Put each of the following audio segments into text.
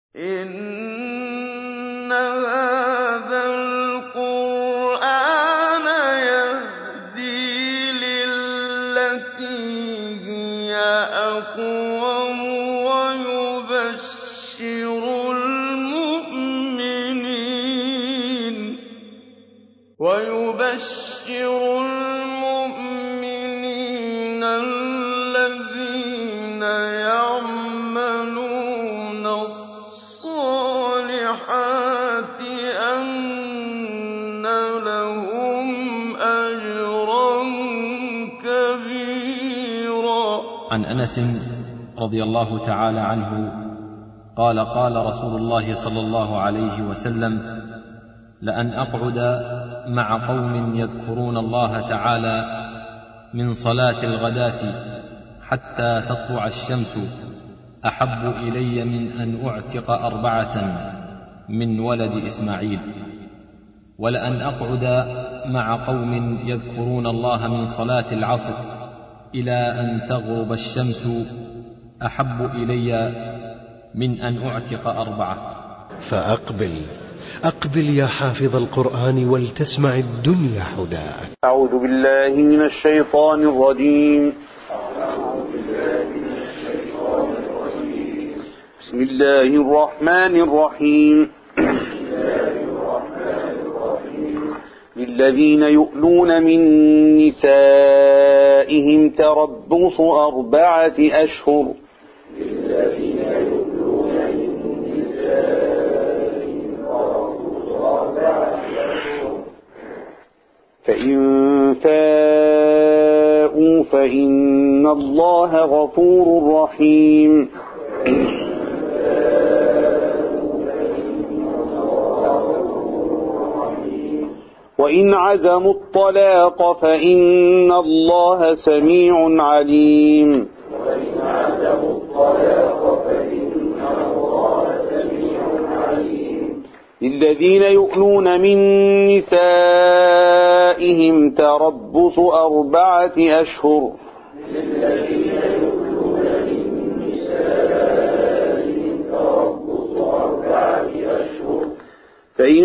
إِنَّ هَٰذَا الْقُرْآنَ يَهْدِي لِلَّتِي هِيَ أَقْوَمُ وَيُبَشِّرُ الْمُؤْمِنِينَ الَّذِينَ يَعْمَلُونَ الصَّالِحَاتِ أَنَّ لَهُمْ أَجْرًا كَبِيرًا عن انس رضي الله تعالى عنه قال قال رسول الله صلى الله عليه وسلم لان اقعد مع قوم يذكرون الله تعالى من صلاه الغداه حتى تطلع الشمس احب الي من ان اعتق اربعه من ولد اسماعيل ولان اقعد مع قوم يذكرون الله من صلاه العصر الى ان تغرب الشمس احب الي من ان اعتق اربعه فأقبل أقبل يا حافظ القرآن ولتسمع الدنيا حداك أعوذ بالله من الشيطان الرجيم بسم الله الرحمن الرحيم للذين يؤلون من نسائهم تربص أربعة أشهر فإن فاءوا فإن الله غفور رحيم وإن عزموا الطلاق فإن الله سميع عليم للذين يؤلون من نسائهم تربص أربعة أشهر فإن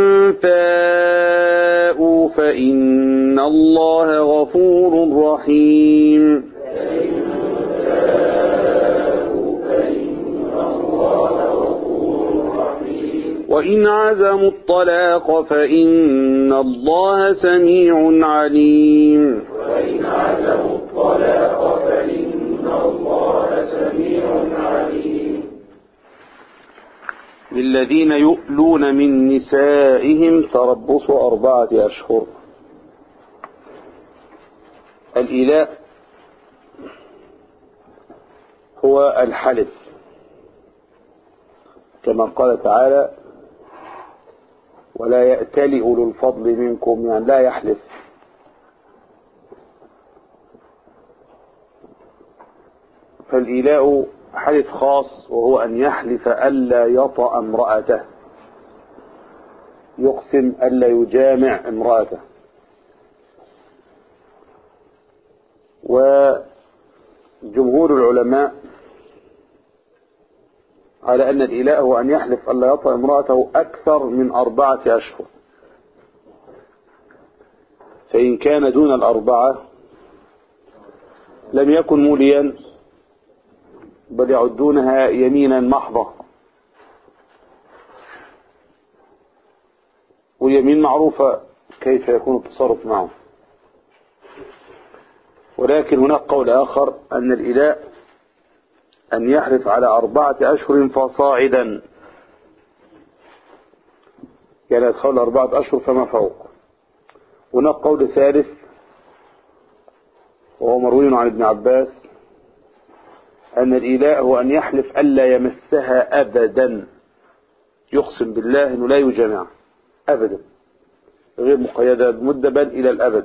فاءوا فإن الله غفور رحيم وإن عزموا الطلاق فإن الله سميع عليم للذين يؤلون من نسائهم تربص أربعة أشهر الإلاء هو الحلف كما قال تعالى ولا يأتل أولو الفضل منكم يعني لا يحلف فالإيلاء حلف خاص وهو أن يحلف ألا يطأ امرأته يقسم ألا يجامع امرأته وجمهور العلماء على أن الإله هو أن يحلف ألا يطأ امرأته أكثر من أربعة أشهر فإن كان دون الأربعة لم يكن موليا بل يعدونها يمينا محضة واليمين معروفة كيف يكون التصرف معه ولكن هناك قول آخر أن الإله أن يحلف على أربعة أشهر فصاعدا يعني يدخل أربعة أشهر فما فوق هناك قول ثالث وهو مروي عن ابن عباس أن الإله هو أن يحلف ألا يمسها أبدا يقسم بالله أنه لا يجامع أبدا غير مقيدة بمدة بل إلى الأبد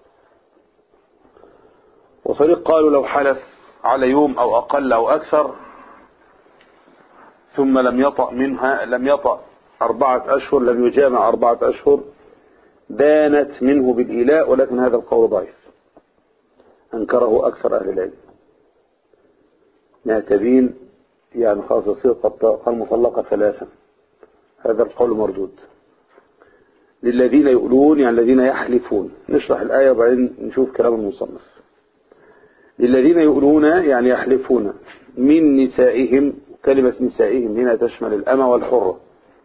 وفريق قالوا لو حلف على يوم أو أقل أو أكثر ثم لم يطأ منها لم يطأ أربعة أشهر لم يجامع أربعة أشهر بانت منه بالإيلاء ولكن هذا القول ضعيف أنكره أكثر أهل العلم انها تبين يعني خلاص يصير قد المطلقة ثلاثا هذا القول مردود للذين يقولون يعني الذين يحلفون نشرح الآية وبعدين نشوف كلام المصنف للذين يقولون يعني يحلفون من نسائهم كلمة نسائهم هنا تشمل الأمة والحرة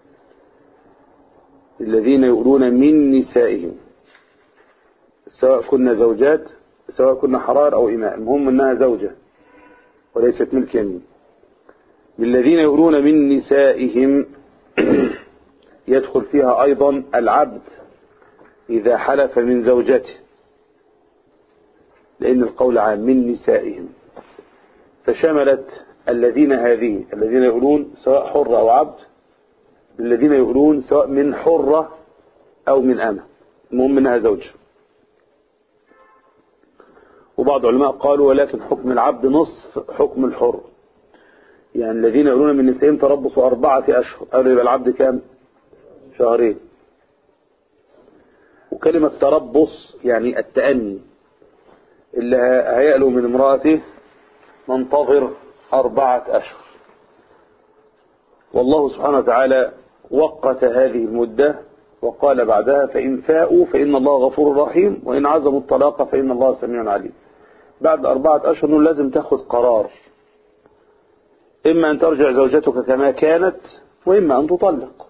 الذين يقولون من نسائهم سواء كنا زوجات سواء كنا حرار أو إماء المهم أنها زوجة وليست ملك يمين للذين يقولون من نسائهم يدخل فيها أيضا العبد إذا حلف من زوجته لأن القول عام من نسائهم فشملت الذين هذه الذين يقولون سواء حر أو عبد الذين يقولون سواء من حرة أو من أمة المهم منها زوج وبعض العلماء قالوا ولكن حكم العبد نصف حكم الحر يعني الذين يقولون من نسائهم تربصوا أربعة أشهر قالوا يبقى العبد كام شهرين وكلمة تربص يعني التأني اللي هيألو من امرأته ننتظر أربعة أشهر والله سبحانه وتعالى وقت هذه المدة وقال بعدها فإن فاءوا فإن الله غفور رحيم وإن عزموا الطلاق فإن الله سميع عليم بعد أربعة أشهر لازم تاخد قرار إما أن ترجع زوجتك كما كانت وإما أن تطلق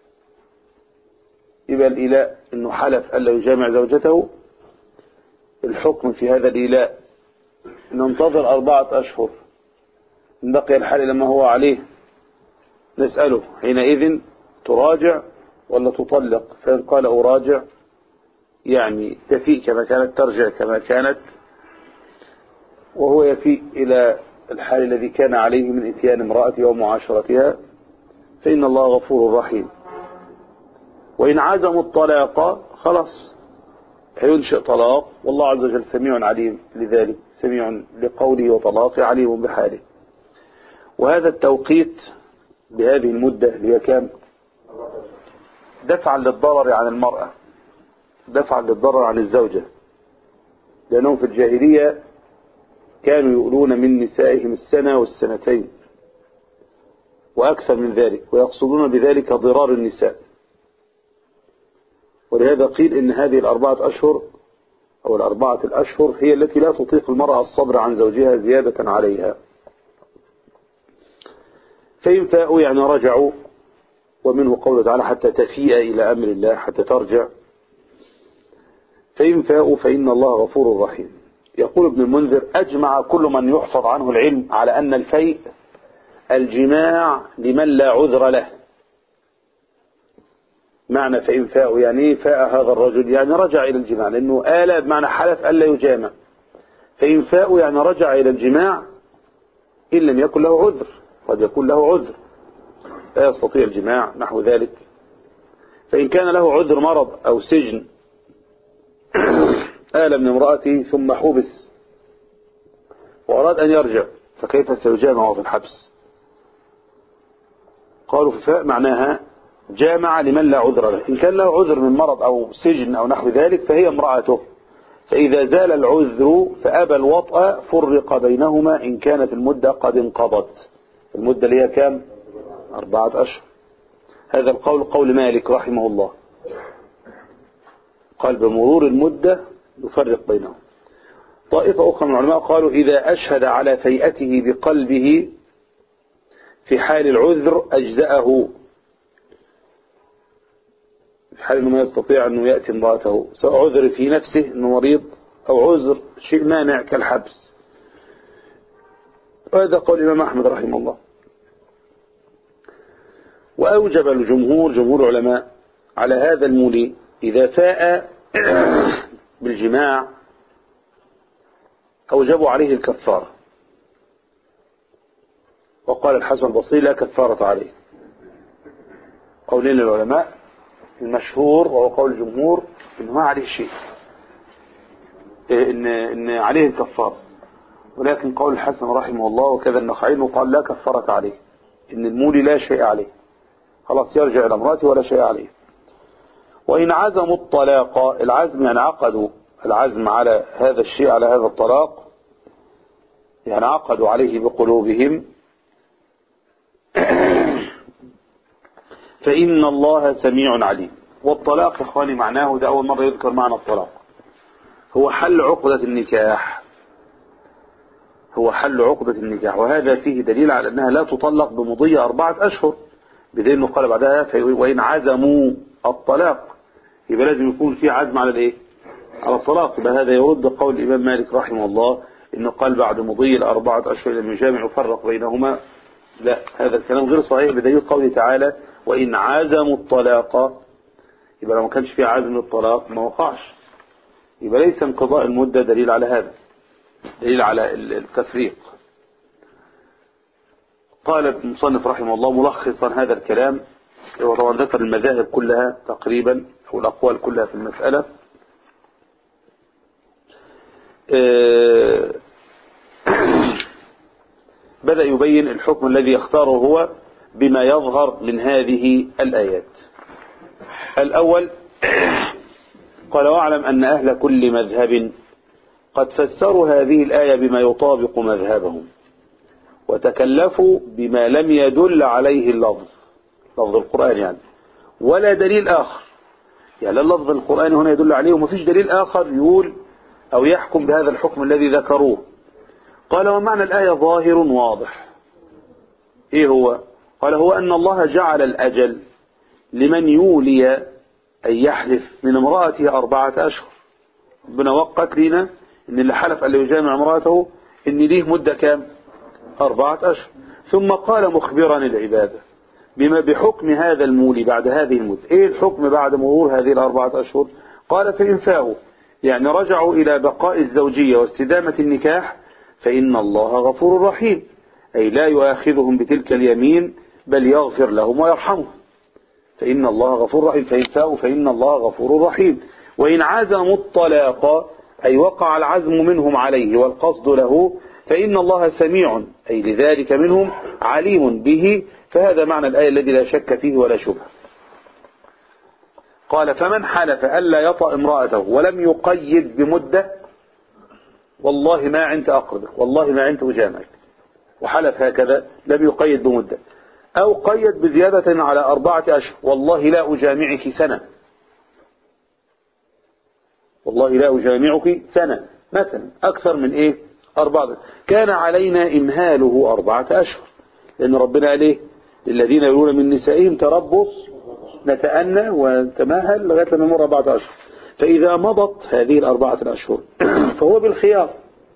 يبقى الإلاء أنه حلف ألا يجامع زوجته الحكم في هذا الإلاء ننتظر أربعة أشهر إن بقي الحال لما هو عليه نسأله حينئذ تراجع ولا تطلق فإن قال أراجع يعني تفيء كما كانت ترجع كما كانت وهو يفيء إلى الحال الذي كان عليه من اتيان امرأته ومعاشرتها فإن الله غفور رحيم وإن عزموا الطلاق خلاص هينشئ طلاق والله عز وجل سميع عليم لذلك سميع لقوله وطلاقه عليم بحاله وهذا التوقيت بهذه المدة اللي هي كام دفعا للضرر عن المرأة دفعا للضرر عن الزوجة لأنهم في الجاهلية كانوا يقولون من نسائهم السنة والسنتين وأكثر من ذلك ويقصدون بذلك ضرار النساء ولهذا قيل إن هذه الأربعة أشهر أو الأربعة الأشهر هي التي لا تطيق المرأة الصبر عن زوجها زيادة عليها فإن فاءوا يعني رجعوا ومنه قوله تعالى حتى تفيء إلى أمر الله حتى ترجع فإن فاءوا فإن الله غفور رحيم يقول ابن المنذر أجمع كل من يحفظ عنه العلم على أن الفيء الجماع لمن لا عذر له معنى فإن فاء يعني ايه فاء هذا الرجل يعني رجع إلى الجماع لأنه آل بمعنى حلف ألا يجامع فإن فاء يعني رجع إلى الجماع إن لم يكن له عذر قد يكون له عذر لا يستطيع الجماع نحو ذلك فإن كان له عذر مرض أو سجن آل من امرأته ثم حبس وأراد أن يرجع فكيف سيجامع في الحبس قالوا في فاء معناها جامع لمن لا عذر له إن كان له عذر من مرض أو سجن أو نحو ذلك فهي امرأته فإذا زال العذر فأبى الوطأ فرق بينهما إن كانت المدة قد انقضت المدة اللي هي كام أربعة أشهر هذا القول قول مالك رحمه الله قال بمرور المدة يفرق بينهم طائفة أخرى من العلماء قالوا إذا أشهد على فيئته بقلبه في حال العذر أجزأه في حال أنه ما يستطيع أنه يأتي امرأته سواء عذر في نفسه أنه مريض أو عذر شيء مانع كالحبس وهذا قول الإمام أحمد رحمه الله وأوجب الجمهور جمهور العلماء على هذا المولي إذا فاء بالجماع أوجبوا عليه الكفارة وقال الحسن البصري لا كفارة عليه قولين العلماء المشهور وهو قول الجمهور انه ما عليه شيء ان ان عليه الكفاره ولكن قول الحسن رحمه الله وكذا النخعي قال لا كفاره عليه ان المولي لا شيء عليه خلاص يرجع الى امراته ولا شيء عليه وان عزموا الطلاق العزم يعني عقدوا العزم على هذا الشيء على هذا الطلاق يعني عقدوا عليه بقلوبهم فإن الله سميع عليم والطلاق يا إخواني معناه ده أول مرة يذكر معنى الطلاق هو حل عقدة النكاح هو حل عقدة النكاح وهذا فيه دليل على أنها لا تطلق بمضي أربعة أشهر بدليل أنه قال بعدها وإن عزموا الطلاق يبقى لازم يكون في عزم على الإيه؟ على الطلاق يبقى هذا يرد قول الإمام مالك رحمه الله إنه قال بعد مضي الأربعة أشهر لم يجامع يفرق بينهما لا هذا الكلام غير صحيح بدليل قوله تعالى وإن عزموا الطلاق يبقى لو ما كانش في عزم للطلاق ما وقعش يبقى ليس انقضاء المدة دليل على هذا دليل على التفريق قال المصنف رحمه الله ملخصا هذا الكلام هو طبعا ذكر المذاهب كلها تقريبا أو الأقوال كلها في المسألة بدأ يبين الحكم الذي يختاره هو بما يظهر من هذه الآيات الأول قال واعلم أن أهل كل مذهب قد فسروا هذه الآية بما يطابق مذهبهم وتكلفوا بما لم يدل عليه اللفظ لفظ القرآن يعني ولا دليل آخر يعني اللفظ القرآن هنا يدل عليه وما فيش دليل آخر يقول أو يحكم بهذا الحكم الذي ذكروه قال ومعنى الآية ظاهر واضح إيه هو قال هو أن الله جعل الأجل لمن يولي أن يحلف من امرأته أربعة أشهر ربنا وقت لنا إن اللي حلف أن يجامع امرأته إن ليه مدة كام أربعة أشهر ثم قال مخبرا العبادة بما بحكم هذا المولي بعد هذه المدة إيه الحكم بعد مرور هذه الأربعة أشهر قال فإن فاءوا يعني رجعوا إلى بقاء الزوجية واستدامة النكاح فإن الله غفور رحيم أي لا يؤاخذهم بتلك اليمين بل يغفر لهم ويرحمهم فإن الله غفور رحيم فإن فاءوا فإن الله غفور رحيم وإن عزموا الطلاق أي وقع العزم منهم عليه والقصد له فإن الله سميع أي لذلك منهم عليم به فهذا معنى الآية الذي لا شك فيه ولا شبه قال فمن حلف ألا يطأ امرأته ولم يقيد بمدة والله ما عنت أقربك والله ما عنت أجامعك وحلف هكذا لم يقيد بمدة أو قيد بزيادة على أربعة أشهر والله لا أجامعك سنة والله لا أجامعك سنة مثلا أكثر من إيه أربعة كان علينا إمهاله أربعة أشهر لأن ربنا عليه الذين يقولون من نسائهم تربص نتأنى ونتماهل لغاية لما يمر أربعة أشهر فإذا مضت هذه الأربعة الأشهر فهو بالخيار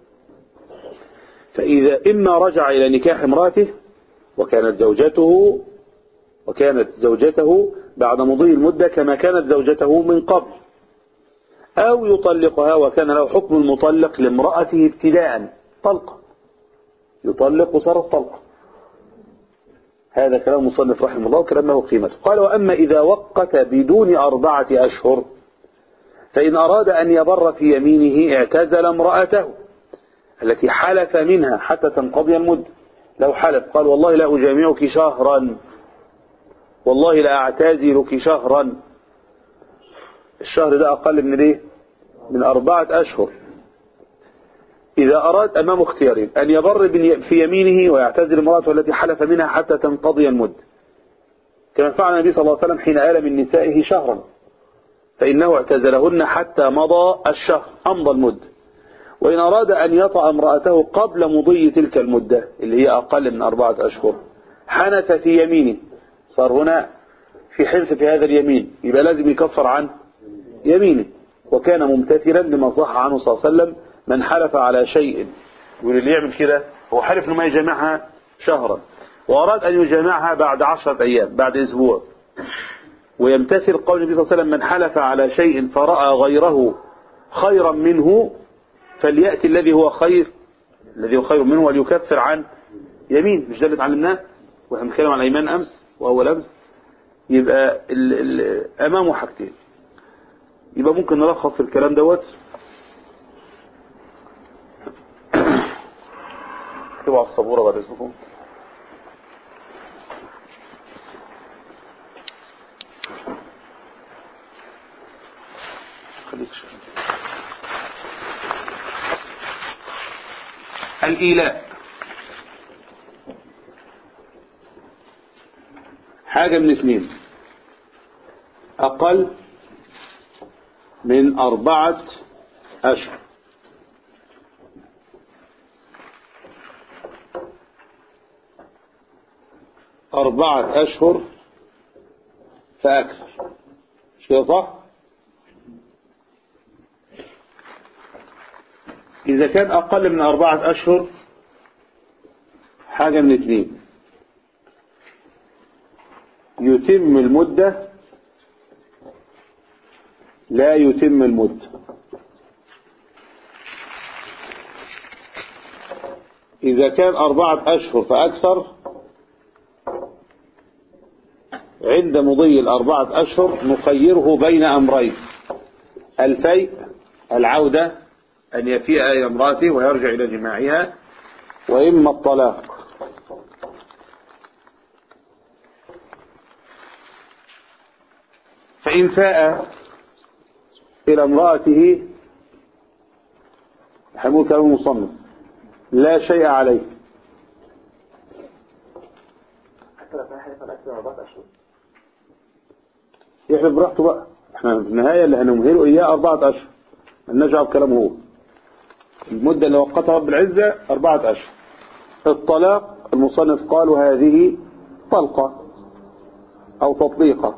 فإذا إما رجع إلى نكاح امراته وكانت زوجته وكانت زوجته بعد مضي المدة كما كانت زوجته من قبل أو يطلقها وكان له حكم المطلق لامرأته ابتداء طلقة يطلق وصارت طلقة هذا كلام مصنف رحمه الله وكلام له قيمته قال وأما إذا وقت بدون أربعة أشهر فإن أراد أن يبر في يمينه اعتزل امرأته التي حلف منها حتى تنقضي المدة لو حلف قال والله لا أجامعك شهرا والله لا أعتزلك شهرا الشهر ده أقل من ايه من أربعة أشهر إذا أراد أمامه اختيارين أن يبر في يمينه ويعتزل امرأته التي حلف منها حتى تنقضي المدة كما فعل النبي صلى الله عليه وسلم حين آل من نسائه شهرا فإنه اعتزلهن حتى مضى الشهر أمضى المدة وإن أراد أن يطأ امرأته قبل مضي تلك المدة اللي هي أقل من أربعة أشهر حنث في يمينه صار هنا في حنث في هذا اليمين يبقى لازم يكفر عن يمينه وكان ممتثلا لما صح عنه صلى الله عليه وسلم من حلف على شيء يقول اللي يعمل كده هو حلف انه ما يجامعها شهرا وأراد أن يجامعها بعد عشرة أيام بعد أسبوع ويمتثل قول النبي صلى الله عليه وسلم من حلف على شيء فرأى غيره خيرا منه فليأتي الذي هو خير الذي هو خير منه وليكفر عن يمين مش ده اللي اتعلمناه واحنا بنتكلم عن الايمان امس واول امس يبقى ال ال امامه حاجتين يبقى ممكن نلخص الكلام دوت اكتبوا على السبوره بعد اذنكم خليك شوية الإيلاء حاجة من اثنين أقل من أربعة أشهر أربعة أشهر فأكثر مش كده صح؟ إذا كان أقل من أربعة أشهر حاجة من اثنين يتم المدة لا يتم المدة إذا كان أربعة أشهر فأكثر عند مضي الأربعة أشهر نخيره بين أمرين الفيء العودة أن يفيء إلى امرأته ويرجع إلى جماعها وإما الطلاق فإن فاء إلى امرأته حمول كلام المصنف لا شيء عليه يحلف براحته بقى احنا في النهاية اللي هنمهله إياه أربعة أشهر نجعل كلامه هو المدة اللي وقتها رب العزة أربعة أشهر الطلاق المصنف قال هذه طلقة أو تطليقة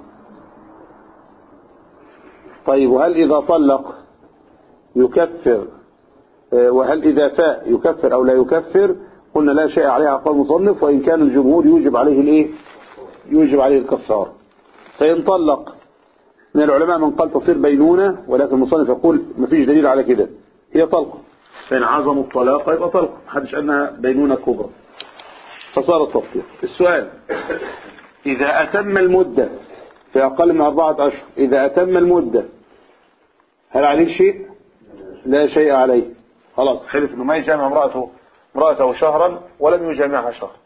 طيب وهل إذا طلق يكفر وهل إذا فاء يكفر أو لا يكفر قلنا لا شيء عليه أقوال المصنف وإن كان الجمهور يوجب عليه الإيه يوجب عليه الكفار فإن طلق من العلماء من قال تصير بينونة ولكن المصنف يقول ما فيش دليل على كده هي طلقة فإن عظموا الطلاق يبقى طلقة محدش أنها بينونة كبرى فصار التطبيق السؤال إذا أتم المدة في أقل من أربعة أشهر إذا أتم المدة هل عليه شيء لا شيء عليه خلاص حلف أنه ما يجامع امرأته امرأته شهرا ولم يجامعها شهرا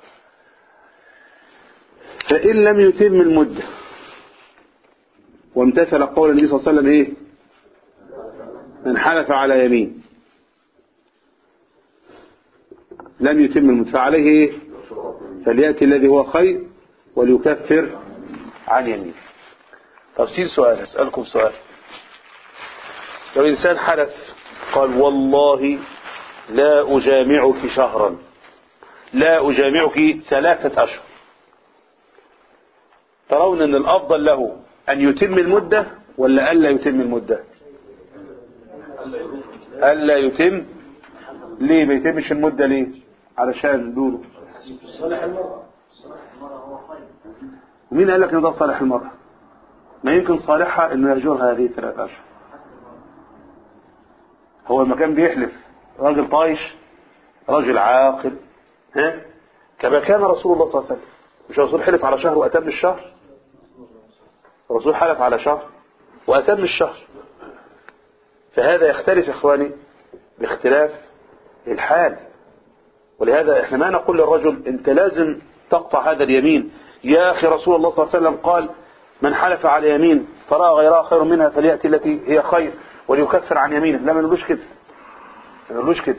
فإن لم يتم المدة وامتثل قول النبي صلى الله عليه وسلم ايه من حلف على يمين لم يتم المدة فعليه ايه فليأتي الذي هو خير وليكفر عن يمين طب سير سؤال أسألكم سؤال لو إنسان حلف قال والله لا أجامعك شهرا لا أجامعك ثلاثة أشهر ترون أن الأفضل له أن يتم المدة ولا ألا يتم المدة ألا يتم ليه ما يتمش المدة ليه علشان دوره ومين قال لك ان ده صالح المرأة ما يمكن صالحها انه يهجرها هذه ثلاث اشهر هو لما كان بيحلف راجل طايش راجل عاقل ها كما كان رسول الله صلى الله عليه وسلم مش الرسول حلف على شهر واتم الشهر الرسول حلف على شهر واتم الشهر فهذا يختلف اخواني باختلاف الحال ولهذا احنا ما نقول للرجل انت لازم تقطع هذا اليمين يا اخي رسول الله صلى الله عليه وسلم قال من حلف على يمين فرأى غيرها خير منها فليأتي التي هي خير وليكفر عن يمينه لا ما نقولوش كده ما نقولوش كده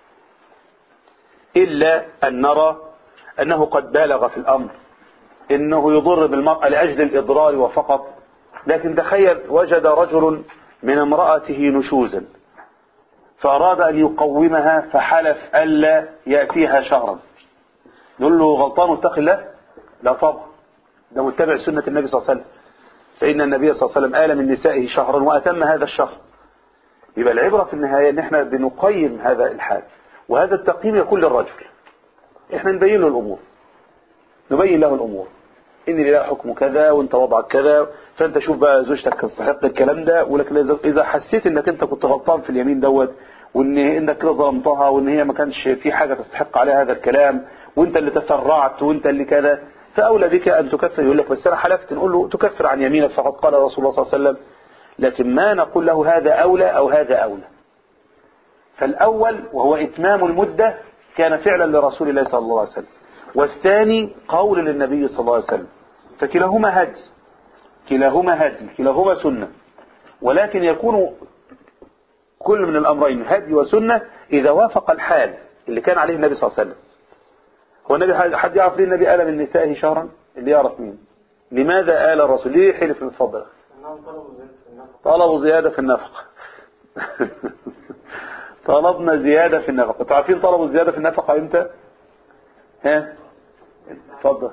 إلا أن نرى أنه قد بالغ في الأمر إنه يضر بالمرأة لأجل الإضرار وفقط لكن تخيل وجد رجل من امرأته نشوزا فأراد أن يقومها فحلف ألا يأتيها شهرا نقول له غلطان واتق الله لا طبعا ده متبع سنة النبي صلى الله عليه وسلم فإن النبي صلى الله عليه وسلم آل من نسائه شهرا وأتم هذا الشهر يبقى العبرة في النهاية ان احنا بنقيم هذا الحال وهذا التقييم يكون للرجل احنا نبين له الامور نبين له الامور ان لله حكم كذا وانت وضعك كذا فانت شوف بقى زوجتك تستحق الكلام ده ولكن اذا حسيت انك انت كنت غلطان في اليمين دوت وان انك كده ظلمتها وان هي ما كانش في حاجة تستحق عليها هذا الكلام وانت اللي تسرعت وانت اللي كذا فاولى بك ان تكفر يقول لك بس انا حلفت نقول له تكفر عن يمينك فقد قال رسول الله صلى الله عليه وسلم لكن ما نقول له هذا أولى أو هذا أولى فالأول وهو إتمام المدة كان فعلا لرسول الله صلى الله عليه وسلم والثاني قول للنبي صلى الله عليه وسلم فكلاهما هدي كلاهما هدي كلاهما سنة ولكن يكون كل من الأمرين هدي وسنة إذا وافق الحال اللي كان عليه النبي صلى الله عليه وسلم هو النبي حد يعرف ليه النبي قال من نسائه شهرا اللي يعرف مين لماذا آل الرسول ليه حلف اتفضل طلبوا زيادة في النفقة طلبنا زيادة في النفقة انتوا عارفين طلبوا زيادة في النفقة امتى ها اتفضل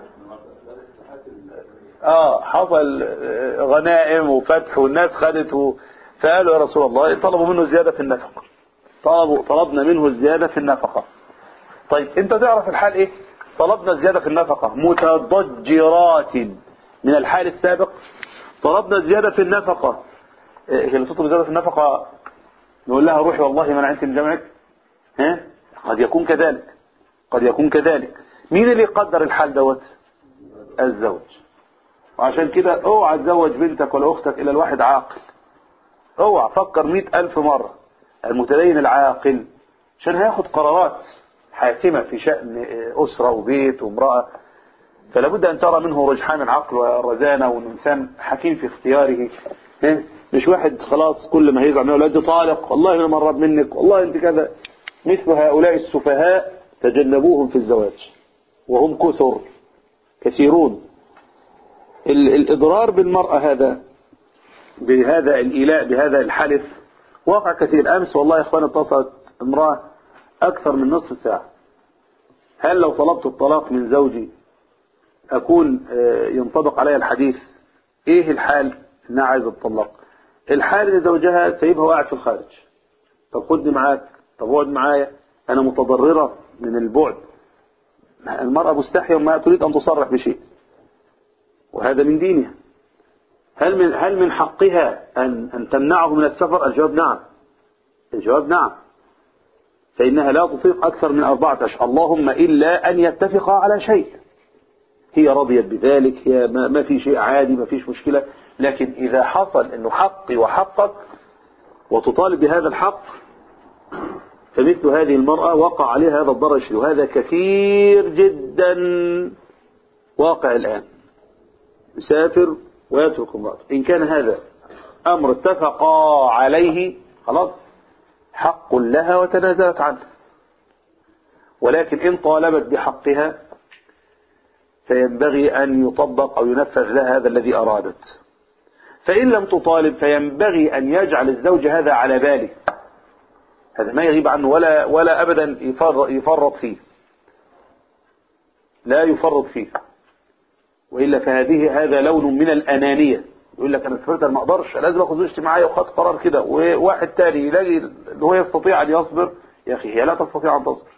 اه حصل آه، غنائم وفتح والناس خدت و... فقالوا يا رسول الله طلبوا منه زيادة في النفقة طلبوا طلبنا منه الزيادة في النفقة طيب انت تعرف الحال ايه طلبنا زيادة في النفقة متضجرات من الحال السابق طلبنا زيادة في النفقة إيه هي اللي تطلب زيادة في النفقة نقول لها روحي والله ما انا عندي من جمعك ها قد يكون كذلك قد يكون كذلك مين اللي يقدر الحال دوت الزوج وعشان كده اوعى تزوج بنتك ولا اختك الى الواحد عاقل اوعى فكر مئة الف مرة المتدين العاقل عشان هياخد قرارات حاسمة في شأن أسرة وبيت وامرأة فلا بد أن ترى منه رجحان العقل والرزانة وأنه إنسان حكيم في اختياره ها؟ مش واحد خلاص كل ما هيزعل منه لا أنت طالق والله ما مرض منك والله أنت كذا مثل هؤلاء السفهاء تجنبوهم في الزواج وهم كثر كثيرون ال- الإضرار بالمرأة هذا بهذا الإيلاء بهذا الحلف واقع كثير أمس والله يا إخوان اتصلت امرأة أكثر من نصف ساعة هل لو طلبت الطلاق من زوجي أكون آه، ينطبق علي الحديث إيه الحال إنها عايزة تطلق الحال إن زوجها سايبها وقاعد في الخارج طب خدني معاك طب اقعد معايا أنا متضررة من البعد المرأة مستحية وما تريد أن تصرح بشيء وهذا من دينها هل من هل من حقها أن أن تمنعه من السفر؟ الجواب نعم. الجواب نعم. فإنها لا تطيق أكثر من أربعة أشهر، اللهم إلا أن يتفقا على شيء. هي رضيت بذلك، هي ما, ما في شيء عادي، ما فيش مشكلة، لكن إذا حصل أنه حقي وحقك وتطالب بهذا الحق فمثل هذه المرأة وقع عليها هذا الضرر الشديد، وهذا كثير جدا واقع الآن. يسافر ويترك امرأته إن كان هذا أمر اتفقا عليه خلاص حق لها وتنازلت عنه ولكن إن طالبت بحقها فينبغي أن يطبق أو ينفذ لها هذا الذي أرادت فإن لم تطالب فينبغي أن يجعل الزوج هذا على باله هذا ما يغيب عنه ولا ولا أبدا يفرط, يفرط فيه لا يفرط فيه وإلا فهذه هذا لون من الأنانية يقول لك أنا سافرت أنا ما أقدرش لازم أخذ زوجتي معايا وخد قرار كده وواحد تاني يلاقي اللي هو يستطيع أن يصبر يا أخي هي لا تستطيع أن تصبر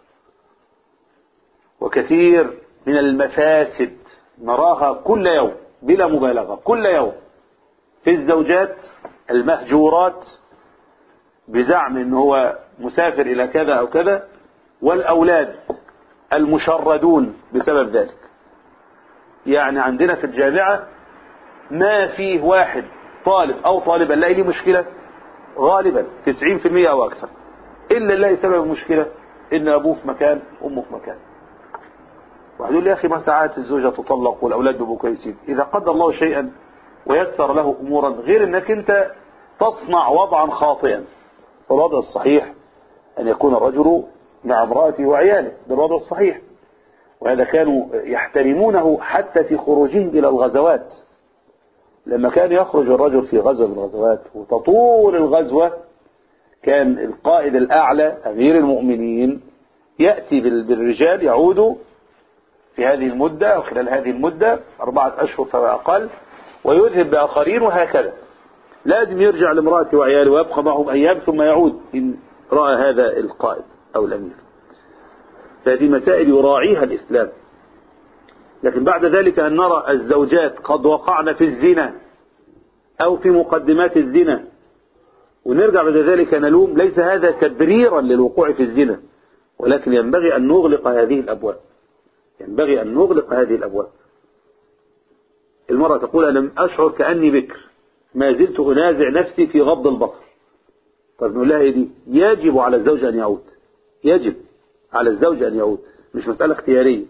وكثير من المفاسد نراها كل يوم بلا مبالغة كل يوم في الزوجات المهجورات بزعم ان هو مسافر الى كذا او كذا والاولاد المشردون بسبب ذلك يعني عندنا في الجامعة ما فيه واحد طالب او طالبة نلاقي ليه مشكلة غالبا 90% او اكثر الا نلاقي سبب المشكلة ان ابوه في مكان امه في مكان واحد يقول لي يا اخي ما ساعات الزوجة تطلق والاولاد بيبقوا كويسين اذا قدر الله شيئا ويسر له امورا غير انك انت تصنع وضعا خاطئا الوضع الصحيح ان يكون الرجل مع امرأته وعياله ده الوضع الصحيح وهذا كانوا يحترمونه حتى في خروجهم إلى الغزوات لما كان يخرج الرجل في غزوة من الغزوات وتطول الغزوة كان القائد الأعلى أمير المؤمنين يأتي بالرجال يعود في هذه المدة أو خلال هذه المدة أربعة أشهر فما أقل ويذهب بآخرين وهكذا لازم يرجع لامرأته وعياله ويبقى معهم أيام ثم يعود إن رأى هذا القائد أو الأمير فهذه مسائل يراعيها الإسلام لكن بعد ذلك أن نرى الزوجات قد وقعن في الزنا أو في مقدمات الزنا ونرجع بعد ذلك نلوم ليس هذا تبريرا للوقوع في الزنا ولكن ينبغي أن نغلق هذه الأبواب ينبغي أن نغلق هذه الأبواب المرأة تقول أنا أشعر كأني بكر ما زلت أنازع نفسي في غض البصر طب نقول لها دي يجب على الزوج أن يعود يجب على الزوج أن يعود مش مسألة اختيارية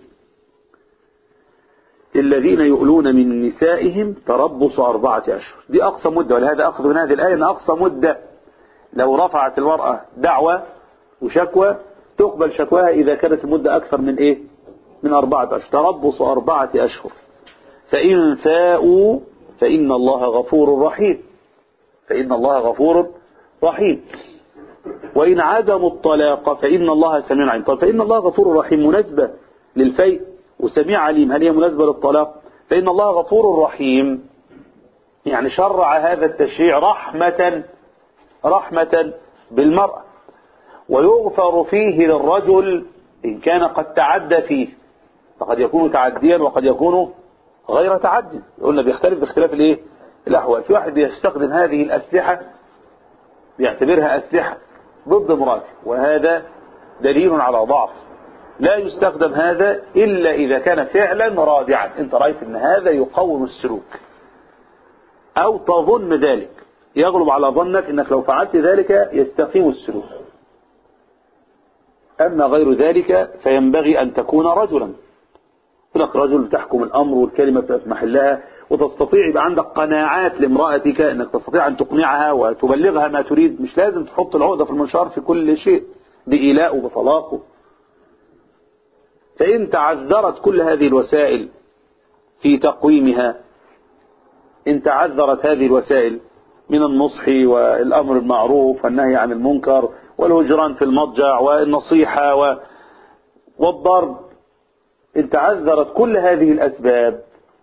الذين يؤلون من نسائهم تربص أربعة أشهر دي أقصى مدة ولهذا أخذ من هذه الآية أن أقصى مدة لو رفعت المرأة دعوة وشكوى تقبل شكواها إذا كانت المدة أكثر من إيه من أربعة أشهر تربص أربعة أشهر فإن فاءوا فإن الله غفور رحيم فإن الله غفور رحيم وإن عدموا الطلاق فإن الله سميع عليم طب فإن الله غفور رحيم مناسبة للفيء وسميع عليم هل هي مناسبة للطلاق فإن الله غفور رحيم يعني شرع هذا التشريع رحمة رحمة بالمرأة ويغفر فيه للرجل إن كان قد تعدى فيه فقد يكون تعديا وقد يكون غير تعدي قلنا بيختلف باختلاف الايه الأحوال في واحد بيستخدم هذه الأسلحة بيعتبرها أسلحة ضد مراته وهذا دليل على ضعف لا يستخدم هذا إلا إذا كان فعلا رادعا انت رأيت ان هذا يقوم السلوك أو تظن ذلك يغلب على ظنك انك لو فعلت ذلك يستقيم السلوك أما غير ذلك فينبغي أن تكون رجلا هناك رجل تحكم الأمر والكلمة في محلها وتستطيع يبقى عندك قناعات لامرأتك أنك تستطيع أن تقنعها وتبلغها ما تريد مش لازم تحط العقدة في المنشار في كل شيء بإيلاء وبطلاقه فإن تعذرت كل هذه الوسائل في تقويمها إن تعذرت هذه الوسائل من النصح والأمر المعروف والنهي عن المنكر والهجران في المضجع والنصيحة و... والضرب إن تعذرت كل هذه الأسباب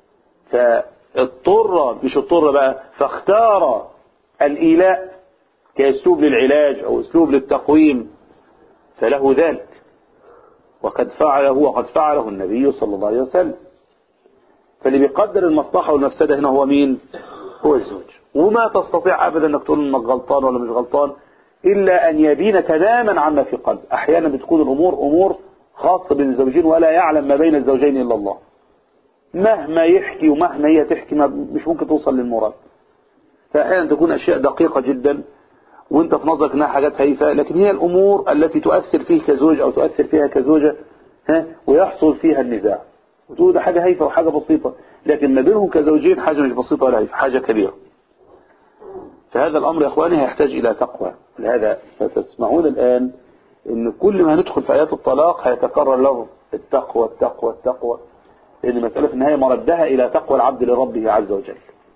فاضطر مش اضطر بقى فاختار الإيلاء كأسلوب للعلاج أو أسلوب للتقويم فله ذلك وقد فعله وقد فعله النبي صلى الله عليه وسلم فاللي بيقدر المصلحة والمفسدة هنا هو مين هو الزوج وما تستطيع أبدا أنك تقول أنك غلطان ولا مش غلطان إلا أن يبين تماما عما في قلب أحيانا بتكون الأمور أمور خاصة بين الزوجين ولا يعلم ما بين الزوجين إلا الله مهما يحكي ومهما هي تحكي ما مش ممكن توصل للمراد فأحيانا تكون أشياء دقيقة جدا وانت في نظرك انها حاجات هايفة لكن هي الأمور التي تؤثر فيه كزوج أو تؤثر فيها كزوجة ها ويحصل فيها النزاع وتقول ده حاجة هايفة وحاجة بسيطة لكن ما بينهم كزوجين حاجة مش بسيطة ولا هايفة حاجة كبيرة فهذا الأمر يا أخواني هيحتاج إلى تقوى لهذا فتسمعون الآن ان كل ما ندخل في آيات الطلاق هيتكرر له التقوى التقوى التقوى لأن مسألة في النهاية مردها إلى تقوى العبد لربه عز وجل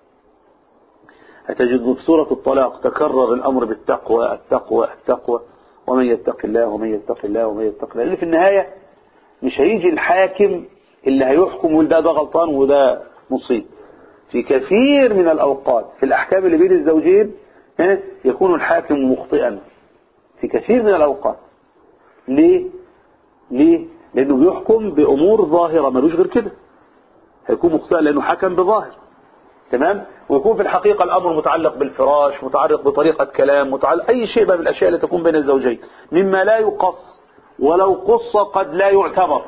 هتجد في سورة الطلاق تكرر الأمر بالتقوى التقوى التقوى ومن يتق الله ومن يتق الله ومن يتق الله لأن في النهاية مش هيجي الحاكم اللي هيحكم وده ده غلطان وده مصيب في كثير من الأوقات في الأحكام اللي بين الزوجين يكون الحاكم مخطئا في كثير من الأوقات ليه ليه لأنه بيحكم بأمور ظاهرة ملوش غير كده هيكون مخطئا لأنه حكم بظاهر تمام ويكون في الحقيقة الأمر متعلق بالفراش متعلق بطريقة كلام متعلق أي شيء بقى من الأشياء التي تكون بين الزوجين مما لا يقص ولو قص قد لا يعتبر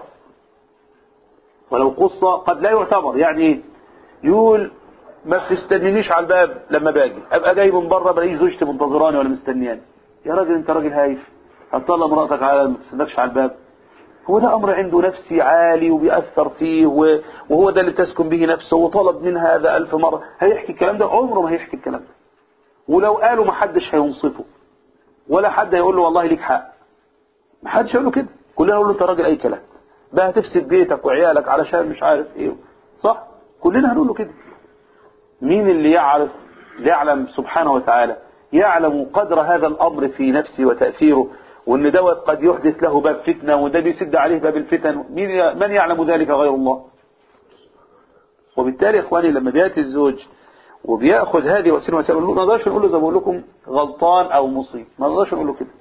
ولو قص قد لا يعتبر يعني يقول ما تستنينيش على الباب لما باجي ابقى جاي من بره بلاقي زوجتي منتظراني ولا مستنياني يا راجل انت راجل هايف هتطلع مراتك على ما تستناكش على الباب هو ده امر عنده نفسي عالي وبيأثر فيه وهو ده اللي تسكن به نفسه وطلب منها هذا ألف مرة هيحكي الكلام ده عمره ما هيحكي الكلام ده ولو قالوا ما حدش هينصفه ولا حد هيقول له والله ليك حق ما حدش هيقول له كده كلنا نقول له انت راجل اي كلام بقى هتفسد بيتك وعيالك علشان مش عارف ايه صح كلنا هنقول له كده مين اللي يعرف يعلم سبحانه وتعالى يعلم قدر هذا الأمر في نفسه وتأثيره وأن دوت قد يحدث له باب فتنة وده بيسد عليه باب الفتن مين من يعلم ذلك غير الله وبالتالي إخواني لما بيأتي الزوج وبيأخذ هذه وسيلة وسيلة ما نقدرش نقول له زي ما بقول لكم غلطان أو مصيب ما نقدرش نقول له كده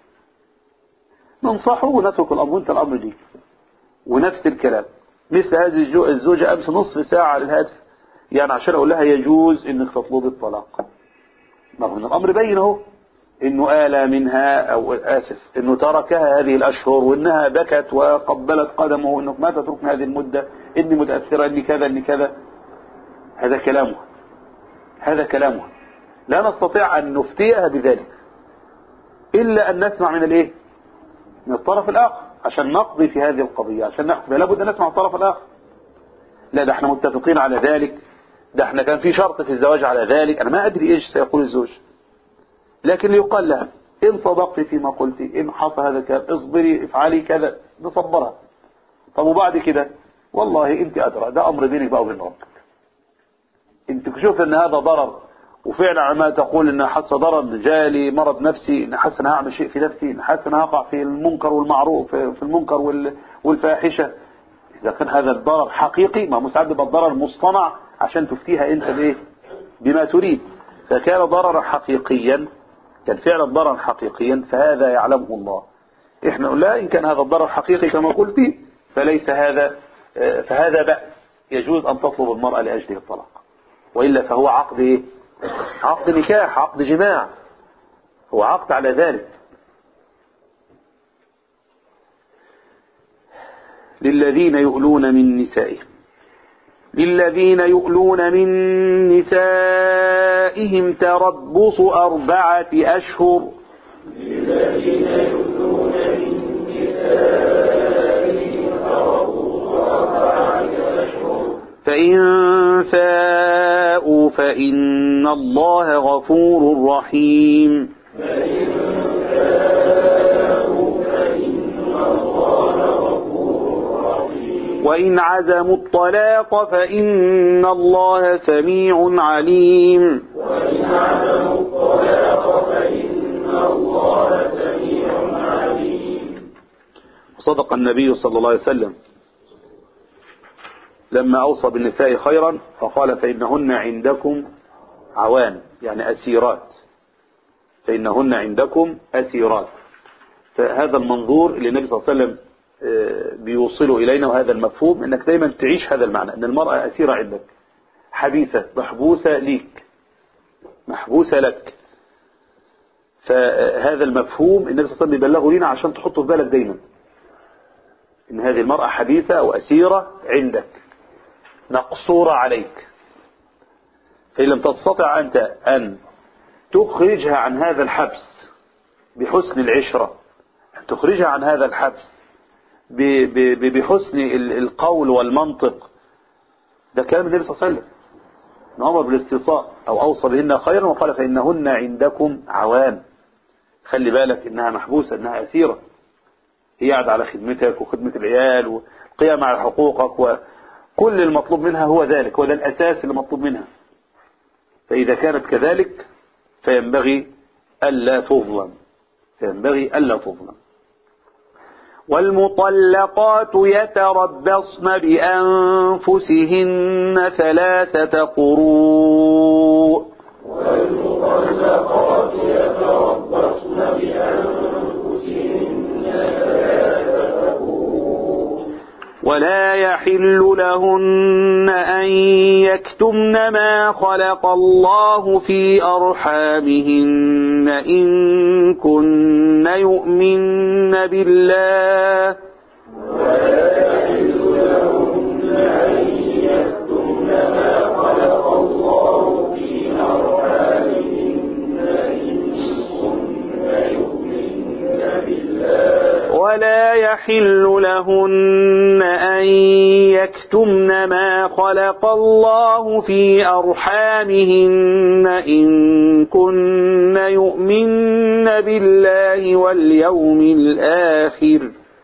ننصحه ونترك الأمر وانت الأمر ليك ونفس الكلام مثل هذه الزوجة أمس نصف ساعة للهاتف يعني عشان أقول لها يجوز إنك تطلب الطلاق رغم ان الأمر بين اهو إنه آلى منها أو آسف إنه تركها هذه الأشهر وإنها بكت وقبلت قدمه إنك ما تتركني هذه المدة إني متأثرة إني كذا إني كذا هذا كلامه هذا كلامه لا نستطيع أن نفتيها بذلك إلا أن نسمع من الإيه من الطرف الآخر عشان نقضي في هذه القضية عشان نحكم لابد أن نسمع الطرف الآخر لا ده احنا متفقين على ذلك ده احنا كان في شرط في الزواج على ذلك انا ما ادري ايش سيقول الزوج لكن يقال لها ان صدقت فيما قلت ان حصل هذا الكلام اصبري افعلي كذا نصبرها طب وبعد كده والله انت ادرى ده امر بينك بقى وبين ربك انت شوف ان هذا ضرر وفعلا ما تقول ان حس ضرر جالي مرض نفسي ان حس ان هعمل شيء في نفسي ان حس ان هقع في المنكر والمعروف في المنكر وال- والفاحشة اذا كان هذا الضرر حقيقي ما مساعد يبقى الضرر مصطنع عشان تفتيها انت بايه بما تريد فكان ضررا حقيقيا كان فعلا ضررا حقيقيا فهذا يعلمه الله احنا نقول لا ان كان هذا الضرر حقيقي كما قلت فليس هذا آه، فهذا بأس يجوز ان تطلب المرأة لاجله الطلاق وإلا فهو عقد ايه عقد نكاح عقد جماع هو عقد على ذلك للذين يؤلون من نسائهم للذين يؤلون من نسائهم تربص أربعة أشهر فإن فاءوا فإن الله غفور رحيم وإن عزموا الطلاق فإن الله سميع عليم صدق النبي صلى الله عليه وسلم لما أوصى بالنساء خيرا فقال فإنهن عندكم عوان يعني أسيرات فإنهن عندكم أسيرات فهذا المنظور اللي النبي صلى الله عليه وسلم آه، بيوصله إلينا وهذا المفهوم أنك دايما تعيش هذا المعنى أن المرأة أسيرة عندك حبيسة محبوسة ليك محبوسة لك فهذا المفهوم النبي صلى الله عليه وسلم بيبلغه لنا عشان تحطه في بالك دايما ان هذه المرأة حبيسة او اسيرة عندك مقصورة عليك فإن لم تستطع أنت أن تخرجها عن هذا الحبس بحسن العشرة أن تخرجها عن هذا الحبس ب- ب- بحسن ال- القول والمنطق ده كلام النبي صلى الله عليه وسلم نأمر بالاستيصاء أو أوصى بهن خيرا وقال فإنهن عندكم عوان خلي بالك إنها محبوسة إنها أسيرة هي قاعدة على خدمتك وخدمة العيال والقيام على حقوقك وكل المطلوب منها هو ذلك هو ده الأساس اللي مطلوب منها فإذا كانت كذلك فينبغي ألا تظلم فينبغي ألا تظلم والمطلقات يتربصن بأنفسهن ثلاثة قروء ولا يحل لهن أن يكتمن ما خلق الله في أرحامهن إن كن يؤمن بالله ولا يحل لهن أن يكتمن ما خلق الله في أرحامهن إن كن يؤمن بالله واليوم الآخر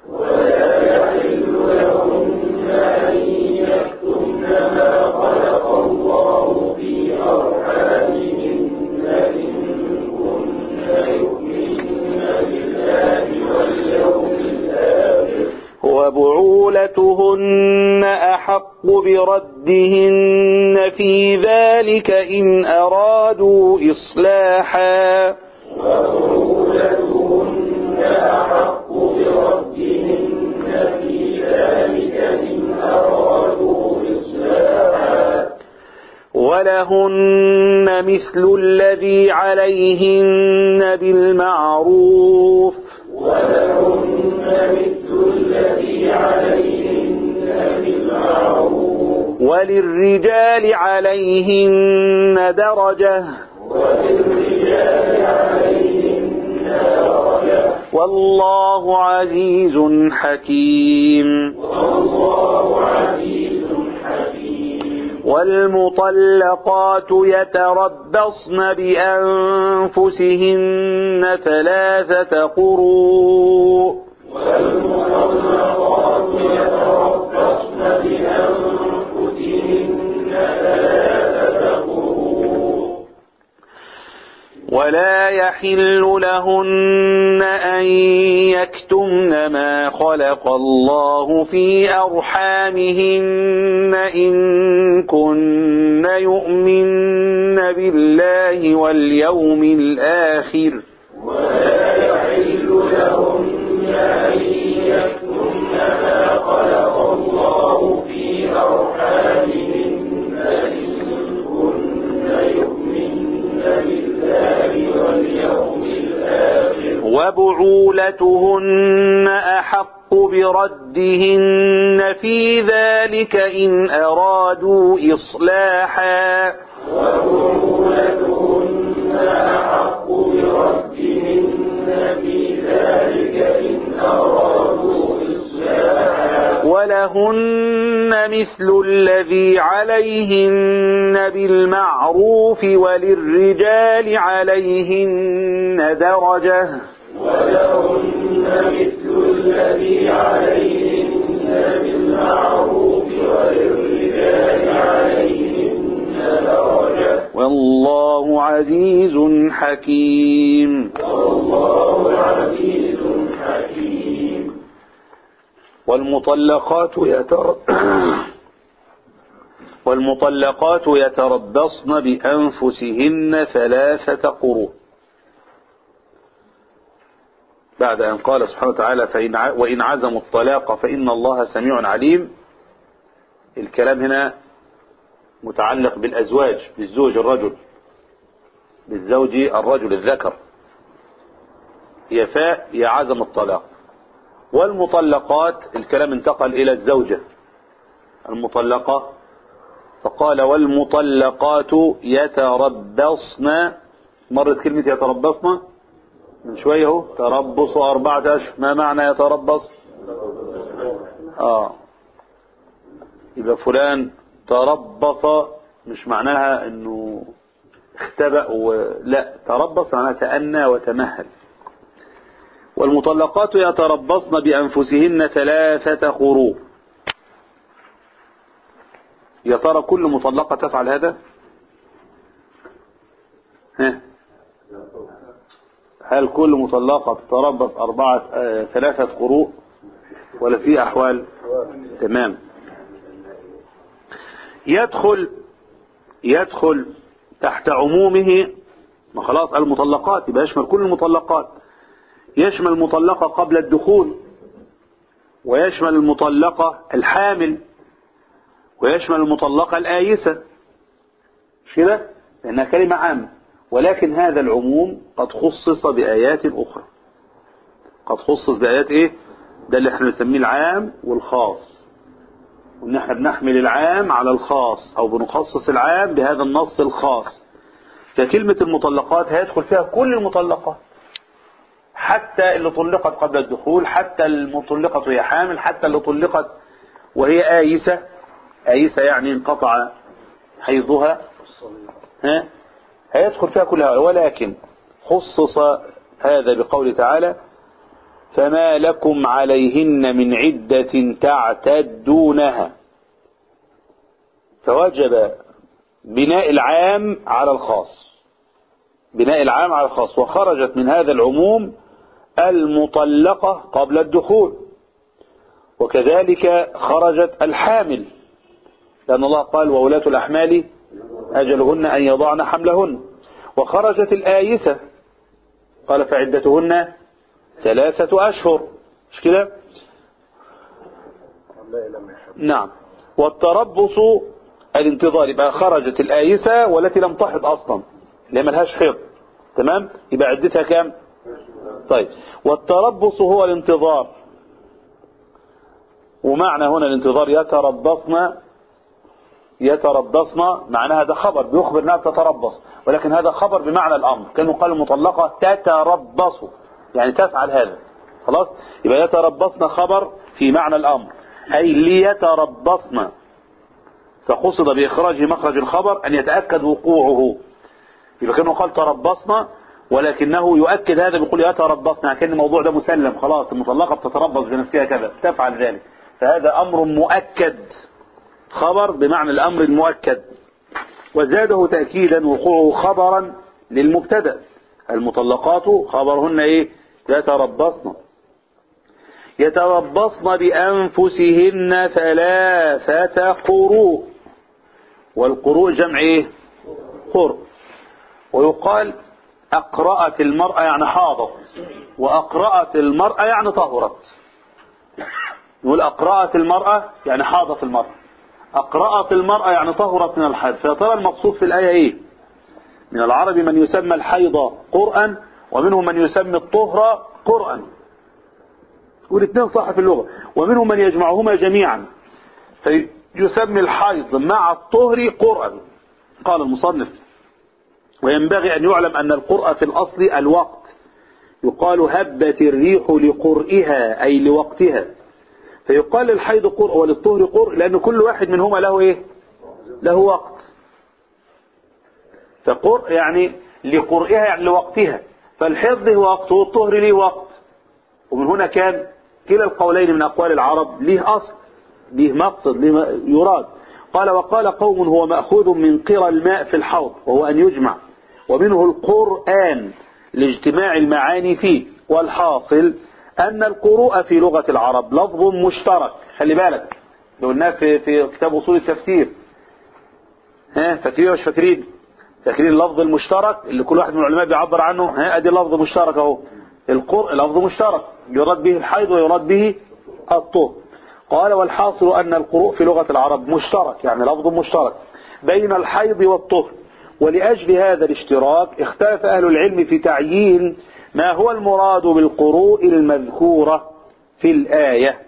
وبعولتهن أحق بردهن في ذلك إن أرادوا إصلاحا ولهن مثل الذي عليهن بالمعروف وللرجال عليهن درجة والله عزيز حكيم والمطلقات يتربصن بأنفسهن ثلاثة قروء ولا يحل لهن أن يكتمن ما خلق الله في أرحامهن إن كن يؤمن بالله واليوم الآخر وبعولتهن أحق بردهن في ذلك إن أرادوا إصلاحا ولهن مثل الذي عليهن بالمعروف وللرجال عليهن درجة والله عزيز حكيم والمطلقات يتر... والمطلقات يتربصن بأنفسهن ثلاثة قروء بعد أن قال سبحانه وتعالى فإن ع... وإن عزموا الطلاق فإن الله سميع عليم الكلام هنا متعلق بالأزواج بالزوج الرجل بالزوج الرجل الذكر يفاء يا عزم الطلاق والمطلقات الكلام انتقل إلى الزوجة المطلقة فقال والمطلقات يتربصن مرت كلمة يتربصن من شوية اهو تربص أربعة أشهر ما معنى يتربص آه يبقى فلان تربص مش معناها انه اختبأ ولا تربص معناها تأنى وتمهل والمطلقات يتربصن بأنفسهن ثلاثة قروء يا ترى كل مطلقة تفعل هذا ها هل كل مطلقة تتربص أربعة آه ثلاثة قروء ولا في أحوال تمام يدخل يدخل تحت عمومه ما خلاص المطلقات يبقى يشمل كل المطلقات يشمل المطلقة قبل الدخول ويشمل المطلقة الحامل ويشمل المطلقة الآيسة مش كده لأنها كلمة عامة ولكن هذا العموم قد خصص بآيات أخرى قد خصص بآيات إيه ده اللي احنا نسميه العام والخاص وان احنا بنحمل العام على الخاص او بنخصص العام بهذا النص الخاص فكلمة المطلقات هيدخل فيها كل المطلقات حتى اللي طلقت قبل الدخول حتى المطلقة وهي حامل حتى اللي طلقت وهي آيسة آيسة يعني انقطع حيضها ها هيدخل فيها كلها ولكن خصص هذا بقول تعالى فما لكم عليهن من عدة تعتدونها فوجب بناء العام على الخاص بناء العام على الخاص وخرجت من هذا العموم المطلقة قبل الدخول وكذلك خرجت الحامل لأن الله قال وولاة الأحمال أجلهن أن يضعن حملهن وخرجت الآيسة قال فعدتهن ثلاثة أشهر مش كده نعم والتربص الانتظار يبقى خرجت الآيسة والتي لم تحض أصلا اللي ملهاش حيض تمام يبقى عدتها كام طيب والتربص هو الانتظار ومعنى هنا الانتظار يتربصن يتربصن معناها ده خبر بيخبر انها تتربص ولكن هذا خبر بمعنى الامر كانوا قال المطلقة تتربص يعني تفعل هذا خلاص يبقى يتربصن خبر في معنى الامر اي ليتربصن فقصد باخراج مخرج الخبر ان يتأكد وقوعه يبقى كانه قال تربصنا ولكنه يؤكد هذا بيقول يتربصنا يعني كان الموضوع ده مسلم خلاص المطلقة بتتربص بنفسها كذا تفعل ذلك فهذا امر مؤكد خبر بمعنى الامر المؤكد وزاده تأكيدا وقوعه خبرا للمبتدا المطلقات خبرهن ايه يتربصن يتربصن بأنفسهن ثلاثة قروء والقروء جمع ايه قرء ويقال أقرأت المرأة يعني حاضت وأقرأت المرأة يعني طهرت نقول أقرأت المرأة يعني حاضت المرأة أقرأت المرأة يعني طهرت من الحيض فيا ترى المقصود في الآية إيه من العرب من يسمى الحيض قرآن ومنهم من يسمى الطهر قرآن والاثنين صح في اللغة ومنهم من يجمعهما جميعا فيسمي الحيض مع الطهر قرآن قال المصنف وينبغي أن يعلم أن القرأة في الأصل الوقت يقال هبت الريح لقرئها أي لوقتها فيقال للحيض قرء وللطهر قرء لأن كل واحد منهما له إيه له وقت فقرء يعني لقرئها يعني لوقتها فالحيض له وقت والطهر له وقت ومن هنا كان كلا القولين من أقوال العرب له أصل له مقصد له يراد قال وقال قوم هو مأخوذ من قرى الماء في الحوض وهو أن يجمع ومنه القرآن لاجتماع المعاني فيه والحاصل أن القروء في لغة العرب لفظ مشترك خلي بالك لو قلناه في, في كتاب أصول التفسير ها فاكرين مش فاكرين فاكرين اللفظ المشترك اللي كل واحد من العلماء بيعبر عنه ها ادي لفظ مشترك اهو القرء لفظ مشترك يراد به الحيض ويراد به الطهر قال والحاصل أن القروء في لغة العرب مشترك يعني لفظ مشترك بين الحيض والطهر ولأجل هذا الاشتراك اختلف أهل العلم في تعيين ما هو المراد بالقروء المذكورة في الآية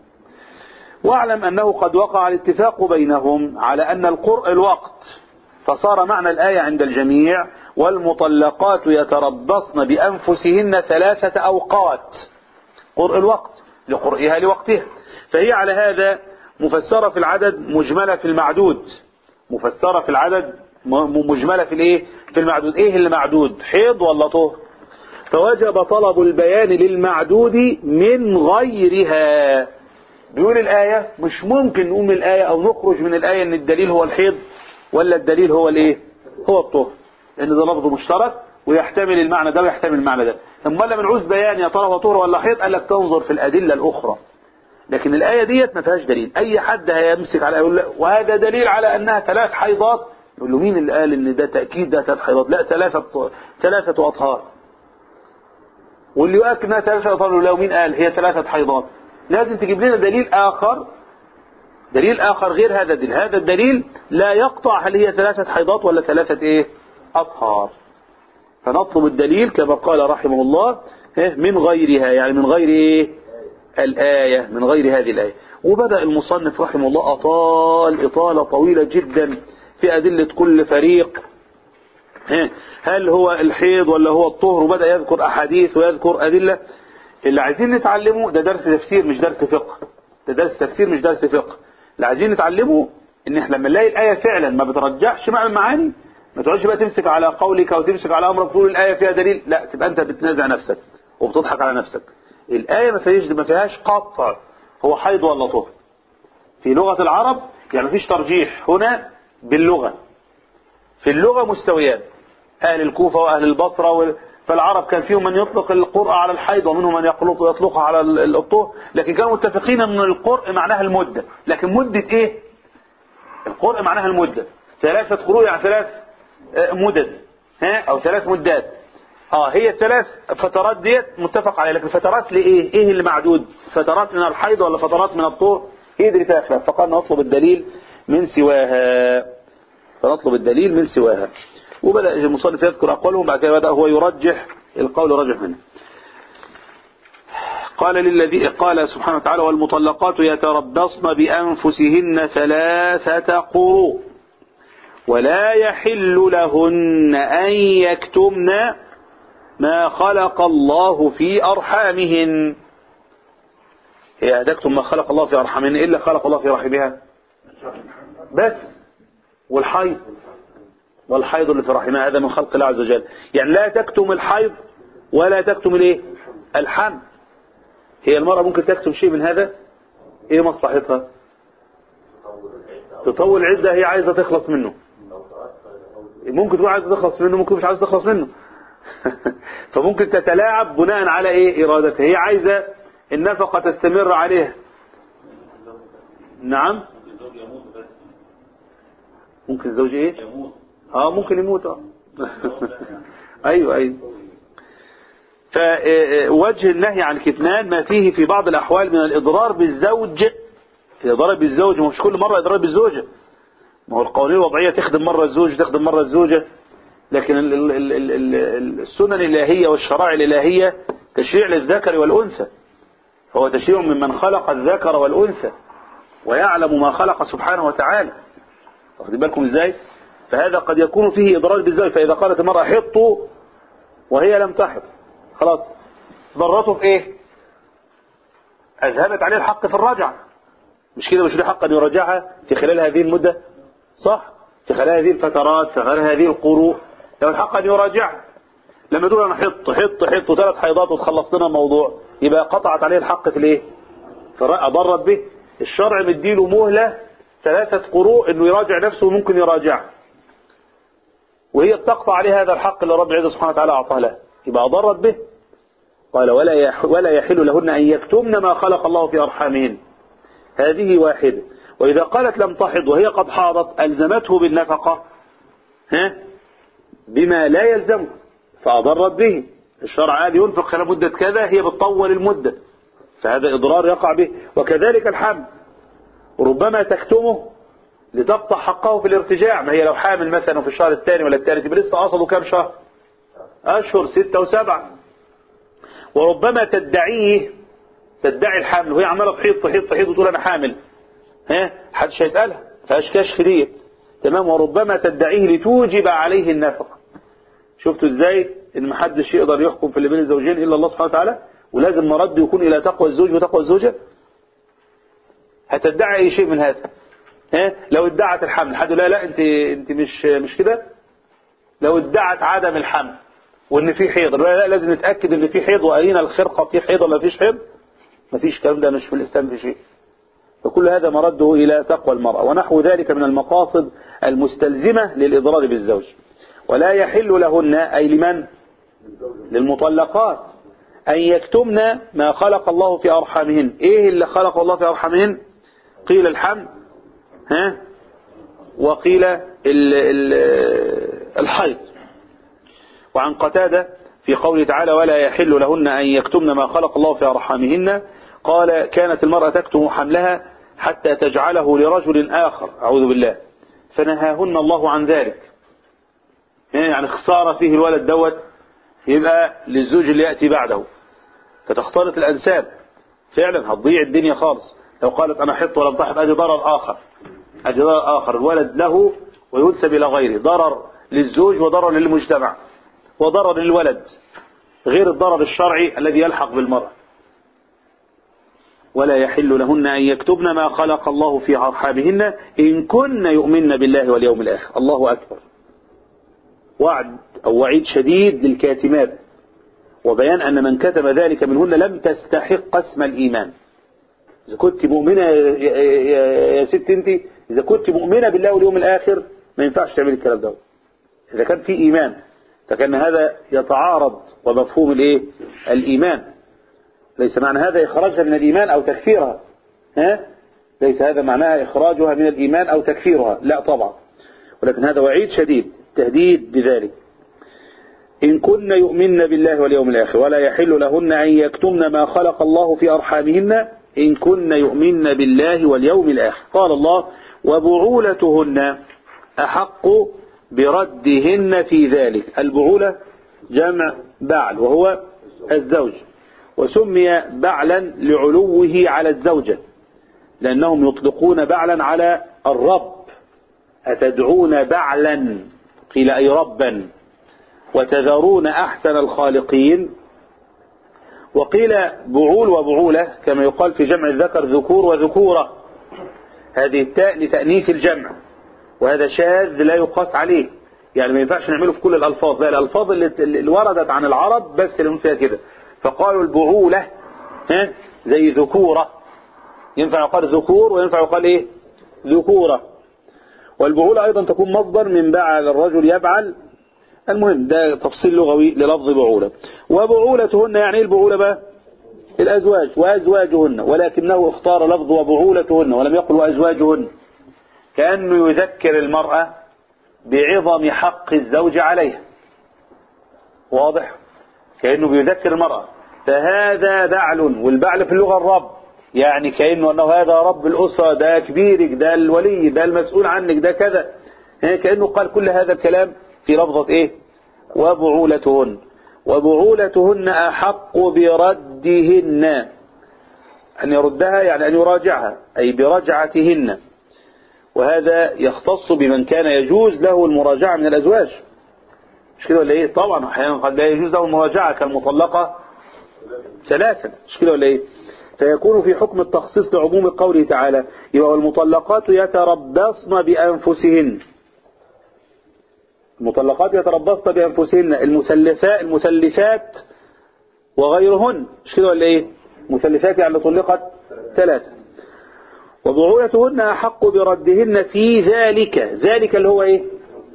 واعلم أنه قد وقع الاتفاق بينهم على أن القرء الوقت فصار معنى الآية عند الجميع والمطلقات يتربصن بأنفسهن ثلاثة أوقات قرء الوقت لقرئها لوقتها فهي على هذا مفسرة في العدد مجملة في المعدود مفسرة في العدد مجملة في الايه في المعدود ايه اللي معدود حيض ولا طهر فوجب طلب البيان للمعدود من غيرها بيقول الآية مش ممكن نقوم من الآية او نخرج من الآية ان الدليل هو الحيض ولا الدليل هو الايه هو الطهر لان ده لفظ مشترك ويحتمل المعنى ده ويحتمل المعنى ده اما لما نعوز بيان يا ترى هو طهر ولا حيض قال لك تنظر في الأدلة الأخرى لكن الآية ديت ما فيهاش دليل أي حد هيمسك على يقول وهذا دليل على أنها ثلاث حيضات يقول له مين اللي قال ان ده تأكيد ده ثلاث حيضات لا ثلاثة ثلاثة أطهار واللي يؤكد انها ثلاثة أطهار لو مين قال هي ثلاثة حيضات لازم تجيب لنا دليل آخر دليل آخر غير هذا الدليل هذا الدليل لا يقطع هل هي ثلاثة حيضات ولا ثلاثة ايه أطهار فنطلب الدليل كما قال رحمه الله من غيرها يعني من غير ايه الآية من غير هذه الآية وبدأ المصنف رحمه الله أطال إطالة طويلة جدا في أدلة كل فريق هل هو الحيض ولا هو الطهر وبدأ يذكر أحاديث ويذكر أدلة اللي عايزين نتعلمه ده درس تفسير مش درس فقه ده درس تفسير مش درس فقه اللي عايزين نتعلمه ان احنا لما نلاقي الآية فعلا ما بترجحش معنى المعاني ما تقعدش بقى تمسك على قولك او تمسك على امرك تقول الآية فيها دليل لا تبقى انت بتنازع نفسك وبتضحك على نفسك الآية ما فيهاش ما فيهاش قطع هو حيض ولا طهر في لغة العرب يعني مفيش ترجيح هنا باللغة في اللغة مستويان أهل الكوفة وأهل البصرة و... فالعرب كان فيهم من يطلق القرء على الحيض ومنهم من يطلق يطلقها على الطهر لكن كانوا متفقين ان القرء معناها المدة لكن مدة ايه القرء معناها المدة ثلاثة قروء يعني ثلاث مدد ها او ثلاث مدات اه هي الثلاث فترات ديت متفق عليها لكن فترات لايه ايه اللي معدود فترات من الحيض ولا فترات من الطهر هي دي فيها خلاف فقال نطلب الدليل من سواها فنطلب الدليل من سواها وبدأ المصنف يذكر أقوالهم بعد كده بدأ هو يرجح القول رجح منه قال للذي قال سبحانه وتعالى والمطلقات يتربصن بأنفسهن ثلاثة قروء ولا يحل لهن أن يكتمن ما خلق الله في أرحامهن هي أهدكتم ما خلق الله في أرحامهن إلا خلق الله في رحمها بس والحيض والحيض اللي في رحمها هذا من خلق الله عز وجل يعني لا تكتم الحيض ولا تكتم الايه الحمل هي المرأة ممكن تكتم شيء من هذا ايه مصلحتها تطول عدة هي عايزة تخلص منه ممكن تكون عايزة تخلص منه ممكن مش عايزة تخلص منه فممكن تتلاعب بناء على ايه ارادتها هي عايزة النفقة تستمر عليها نعم ممكن الزوج ايه اه ممكن يموت اه ايوه ايوه فوجه النهي عن الكتمان ما فيه في بعض الاحوال من الاضرار بالزوج الاضرار بالزوج مش كل مرة اضرار بالزوجة ما هو القوانين الوضعية تخدم مرة الزوج تخدم مرة الزوجة لكن ال- ال- ال- ال- ال- السنن الإلهية والشرائع الإلهية تشريع للذكر والأنثى هو تشريع ممن خلق الذكر والأنثى ويعلم ما خلق سبحانه وتعالى واخدين بالكم ازاي فهذا قد يكون فيه إضرار بالزوج فإذا قالت المرأة حطوا وهي لم تحط خلاص ضرته في ايه أذهبت عليه الحق في الرجعة مش كده مش له حق أن يراجعها في خلال هذه المدة صح في خلال هذه الفترات في خلال هذه القروء له الحق أن يراجعها لما تقول أنا حط حط حط ثلاث حيضات وتخلص لنا الموضوع يبقى قطعت عليه الحق في الايه في الرأي ضرت به الشرع مديله مهلة ثلاثة قروء انه يراجع نفسه وممكن يراجعها وهي بتقطع عليه هذا الحق اللي رب العزة سبحانه وتعالى أعطاه لها يبقى ضرت به قال ولا يح ولا يحل لهن أن يكتمن ما خلق الله في أرحامهن هذه واحدة وإذا قالت لم تحض وهي قد حاضت ألزمته بالنفقة ها بما لا يلزمه فأضرت به الشرع قال ينفق خلال مدة كذا هي بتطول المدة فهذا إضرار يقع به وكذلك الحمل ربما تكتمه لتقطع حقه في الارتجاع ما هي لو حامل مثلا في الشهر الثاني ولا الثالث يبقى لسه قصده كام شهر أشهر ستة وسبعة وربما تدعيه تدعي الحمل وهي عمالة تحيط تحيط تحيط وتقول أنا حامل ها حدش هيسألها فاش كشف ديت تمام وربما تدعيه لتوجب عليه النفقة شفتوا ازاي ان محدش يقدر يحكم في اللي بين الزوجين الا الله سبحانه وتعالى ولازم مرد يكون الى تقوى الزوج وتقوى الزوجة هتدعي اي شيء من هذا ها لو ادعت الحمل حد لا لا انت انت مش مش كده لو ادعت عدم الحمل وان في حيض لا لا لازم نتاكد ان في حيض واين الخرقه في حيض ولا فيش حيض مفيش الكلام ده مش في الاسلام في شيء فكل هذا مرده إلى تقوى المرأة ونحو ذلك من المقاصد المستلزمة للإضرار بالزوج ولا يحل لهن أي لمن للمطلقات أن يكتمن ما خلق الله في أرحامهن إيه اللي خلق الله في أرحامهن قيل الحمل ها وقيل ال ال الحيض وعن قتادة في قوله تعالى ولا يحل لهن أن يكتمن ما خلق الله في أرحامهن قال كانت المرأة تكتم حملها حتى تجعله لرجل آخر أعوذ بالله فنهاهن الله عن ذلك يعني خسارة فيه الولد دوت يبقى للزوج اللي يأتي بعده فتختلط الأنساب فعلا هتضيع الدنيا خالص لو قالت أنا حط ولم تحط أدي ضرر آخر أدي ضرر آخر الولد له وينسب إلى غيره ضرر للزوج وضرر للمجتمع وضرر للولد غير الضرر الشرعي الذي يلحق بالمرأة ولا يحل لهن أن يكتبن ما خلق الله في أرحامهن إن كن يؤمن بالله واليوم الآخر الله أكبر وعد أو وعيد شديد للكاتمات وبيان أن من كتب ذلك منهن لم تستحق اسم الإيمان إذا كنت مؤمنة يا, يا, يا ست أنت إذا كنت مؤمنة بالله واليوم الآخر ما ينفعش تعمل الكلام ده إذا كان في إيمان فكان هذا يتعارض ومفهوم الإيه الإيمان ليس معنى هذا إخراجها من الإيمان أو تكفيرها ها؟ ليس هذا معناها إخراجها من الإيمان أو تكفيرها لا طبعا ولكن هذا وعيد شديد تهديد بذلك إن كن يؤمن بالله واليوم الآخر ولا يحل لهن أن يكتمن ما خلق الله في أرحامهن إن كن يؤمن بالله واليوم الآخر قال الله وبعولتهن أحق بردهن في ذلك البعولة جمع بعل وهو الزوج وسمي بعلا لعلوه على الزوجة لأنهم يطلقون بعلا على الرب أتدعون بعلا قيل أي ربا وتذرون أحسن الخالقين وقيل بعول وبعولة كما يقال في جمع الذكر ذكور وذكورة هذه التاء لتأنيث الجمع وهذا شاذ لا يقاس عليه يعني ما ينفعش نعمله في كل الألفاظ لا الألفاظ اللي, اللي وردت عن العرب بس اللي فيها كده فقالوا البعولة ها زي ذكورة ينفع يقال ذكور وينفع يقال ايه ذكورة والبعولة ايضا تكون مصدر من بعل الرجل يبعل المهم ده تفصيل لغوي للفظ بعولة وبعولتهن يعني ايه البعولة بقى الأزواج وأزواجهن ولكنه اختار لفظ وبعولتهن ولم يقل وأزواجهن كأنه يذكر المرأة بعظم حق الزوج عليها واضح كأنه بيذكر المرأة فهذا بعل والبعل في اللغة الرب يعني كأنه أنه هذا رب الأسرة ده كبيرك ده الولي ده المسؤول عنك ده كذا كأنه قال كل هذا الكلام في لفظة إيه وبعولتهن وبعولتهن أحق بردهن أن يردها يعني أن يراجعها أي برجعتهن وهذا يختص بمن كان يجوز له المراجعة من الأزواج مش كده ولا إيه طبعا أحيانا قد لا يجوز له المراجعة كالمطلقة ثلاثا مش كده ولا إيه فيكون في حكم التخصيص لعموم قوله تعالى يبقى المطلقات يتربصن بأنفسهن المطلقات يتربصن بأنفسهن المثلثات المثلثات وغيرهن مش كده ولا ايه مثلثات يعني طلقت ثلاثة وبعولتهن أحق بردهن في ذلك ذلك اللي هو ايه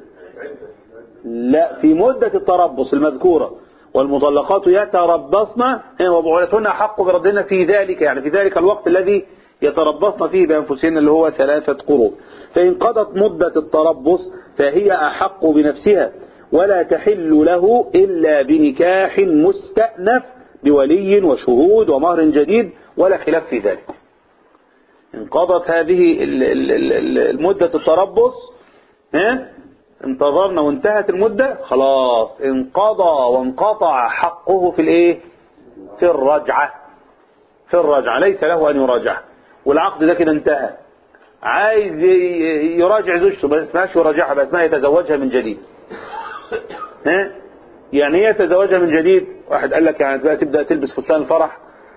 لا في مدة التربص المذكورة والمطلقات يتربصن وبعولتهن أحق بردهن في ذلك يعني في ذلك الوقت الذي يتربصن فيه بأنفسهن اللي هو ثلاثة قروء فإن قضت مدة التربص فهي أحق بنفسها ولا تحل له إلا بنكاح مستأنف بولي وشهود ومهر جديد ولا خلاف في ذلك إن قضت هذه المدة التربص ها انتظرنا وانتهت المدة خلاص انقضى وانقطع حقه في الايه في الرجعة في الرجعة ليس له أن يراجعها والعقد ده كده انتهى عايز يراجع زوجته بس اسمهاش يراجعها بس اسمها يتزوجها من جديد ها يعني ايه يتزوجها من جديد واحد قال لك يعني بقى تبدا تلبس فستان الفرح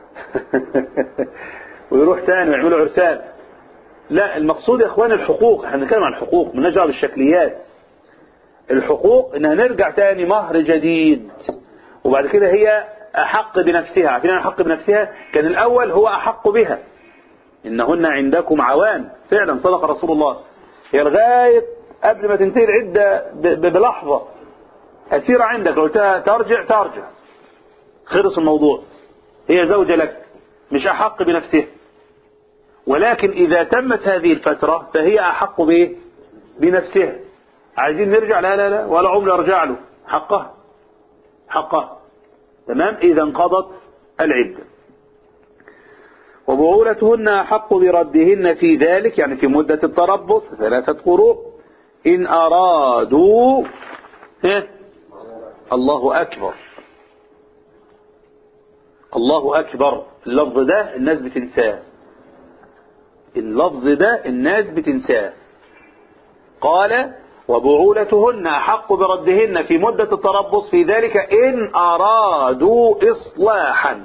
ويروح تاني ويعملوا عرسان لا المقصود يا اخوان الحقوق احنا بنتكلم عن الحقوق مالناش دعوه بالشكليات الحقوق انها نرجع تاني مهر جديد وبعد كده هي احق بنفسها عارفين احق بنفسها كان الاول هو احق بها إنهن عندكم عوان فعلا صدق رسول الله هي لغاية قبل ما تنتهي العدة بلحظة أسيرة عندك لو قلتها ترجع ترجع خلص الموضوع هي زوجة لك مش أحق بنفسها ولكن إذا تمت هذه الفترة فهي أحق بإيه بنفسها عايزين نرجع لا لا لا ولا عمر يرجع له حقها حقها تمام إذا انقضت العدة وبعولتهن أحق بردهن في ذلك يعني في مدة التربص ثلاثة قروء إن أرادوا ها الله أكبر الله أكبر اللفظ ده الناس بتنساه اللفظ ده الناس بتنساه قال وبعولتهن أحق بردهن في مدة التربص في ذلك إن أرادوا إصلاحا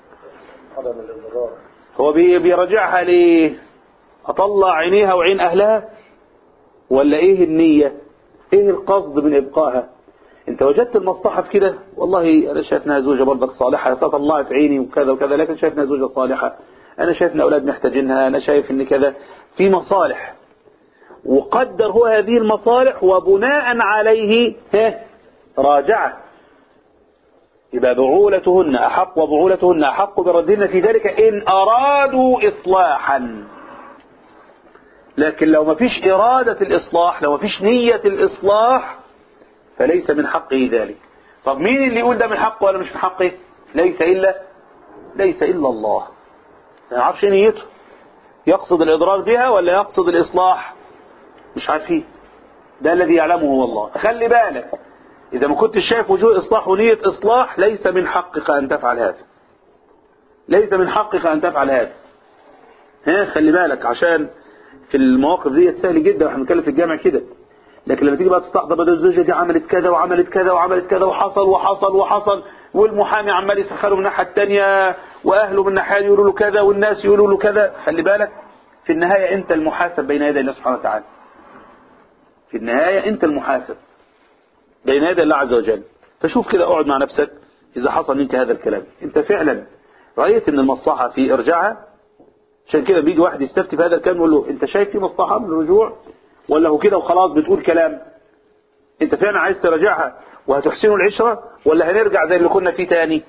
هو بيرجعها ليه أطلع عينيها وعين أهلها ولا إيه النية إيه القصد من إبقائها أنت وجدت المصلحة في كده والله أنا شايف إنها زوجة برضك صالحة طلعت عيني وكذا وكذا لكن شايف إنها زوجة صالحة أنا شايف إن أولاد محتاجينها أنا شايف إن كذا في مصالح وقدر هو هذه المصالح وبناء عليه ها راجعه يبقى بعولتهن أحق وبعولتهن أحق بردهن في ذلك إن أرادوا إصلاحا لكن لو ما فيش إرادة الإصلاح لو ما فيش نية الإصلاح فليس من حقه ذلك طب مين اللي يقول ده من حقه ولا مش من حقه ليس إلا ليس إلا الله ما يعرفش نيته يقصد الإضرار بها ولا يقصد الإصلاح مش عارفين ده الذي يعلمه هو الله خلي بالك إذا ما كنتش شايف وجوه إصلاح ونية إصلاح ليس من حقك أن تفعل هذا ليس من حقك أن تفعل هذا ها خلي بالك عشان في المواقف دي سهل جدا واحنا بنتكلم في الجامع كده لكن لما تيجي بقى تستحضر بدل الزوجة دي عملت كذا وعملت كذا وعملت كذا وحصل وحصل وحصل والمحامي عمال يسخره من الناحية الثانية وأهله من الناحية يقولوا له كذا والناس يقولوا له كذا خلي بالك في النهاية أنت المحاسب بين يدي الله سبحانه وتعالى في النهاية أنت المحاسب بين يدي الله عز وجل فشوف كده اقعد مع نفسك إذا حصل منك هذا الكلام أنت فعلا رأيت أن المصلحة في إرجاعها عشان كده بيجي واحد يستفتي في هذا الكلام يقول له أنت شايف في مصلحة من الرجوع ولا هو كده وخلاص بتقول كلام أنت فعلا عايز تراجعها وهتحسنوا العشرة ولا هنرجع زي اللي كنا فيه تاني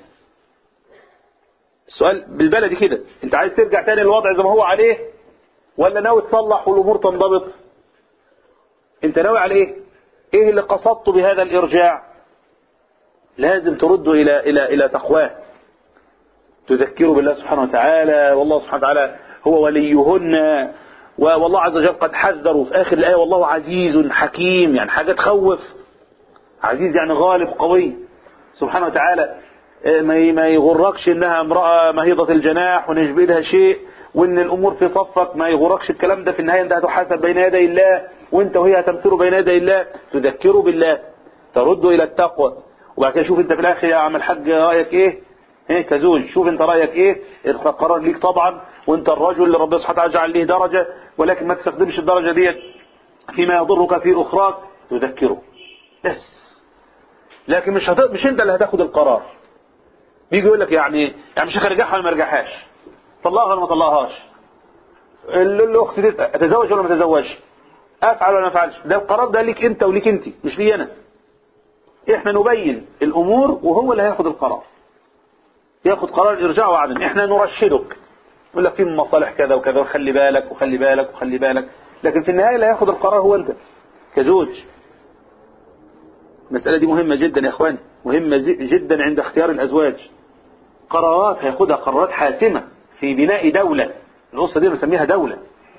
السؤال بالبلدي كده انت عايز ترجع تاني للوضع زي ما هو عليه ولا ناوي تصلح والامور تنضبط انت ناوي على ايه ايه اللي قصدته بهذا الارجاع لازم تردوا الى الى الى تقواه تذكروا بالله سبحانه وتعالى والله سبحانه وتعالى هو وليهن والله عز وجل قد حذروا في اخر الايه والله عزيز حكيم يعني حاجه تخوف عزيز يعني غالب قوي سبحانه وتعالى ما ما يغركش انها امراه مهيضه الجناح وان يشبه لها شيء وان الامور في صفك ما يغركش الكلام ده في النهايه انت هتحاسب بين يدي الله وانت وهي هتمثلوا بين يدي الله تذكروا بالله تردوا الى التقوى وبعد كده شوف انت في الاخر يا عم الحاج رايك ايه ايه كزوج شوف انت رايك ايه القرار ليك طبعا وانت الرجل اللي ربنا سبحانه وتعالى جعل ليه درجه ولكن ما تستخدمش الدرجه ديت فيما يضرك في اخراك تذكره بس لكن مش هت... مش انت اللي هتاخد القرار بيجي يقول لك يعني يعني مش هرجعها ولا ما ارجعهاش طلقها ولا ما طلقهاش الاخت تسال اتزوج ولا ما اتزوجش افعل ولا ما افعلش ده القرار ده ليك انت وليك انت مش لي انا احنا نبين الامور وهو اللي هياخد القرار ياخد قرار الارجاع وعدم احنا نرشدك يقول لك في مصالح كذا وكذا وخلي بالك وخلي بالك وخلي بالك لكن في النهايه اللي هياخد القرار هو انت كزوج المسألة دي مهمة جدا يا اخواني مهمة جدا عند اختيار الازواج قرارات هياخدها قرارات حاسمة في بناء دولة الأسرة دي بنسميها دولة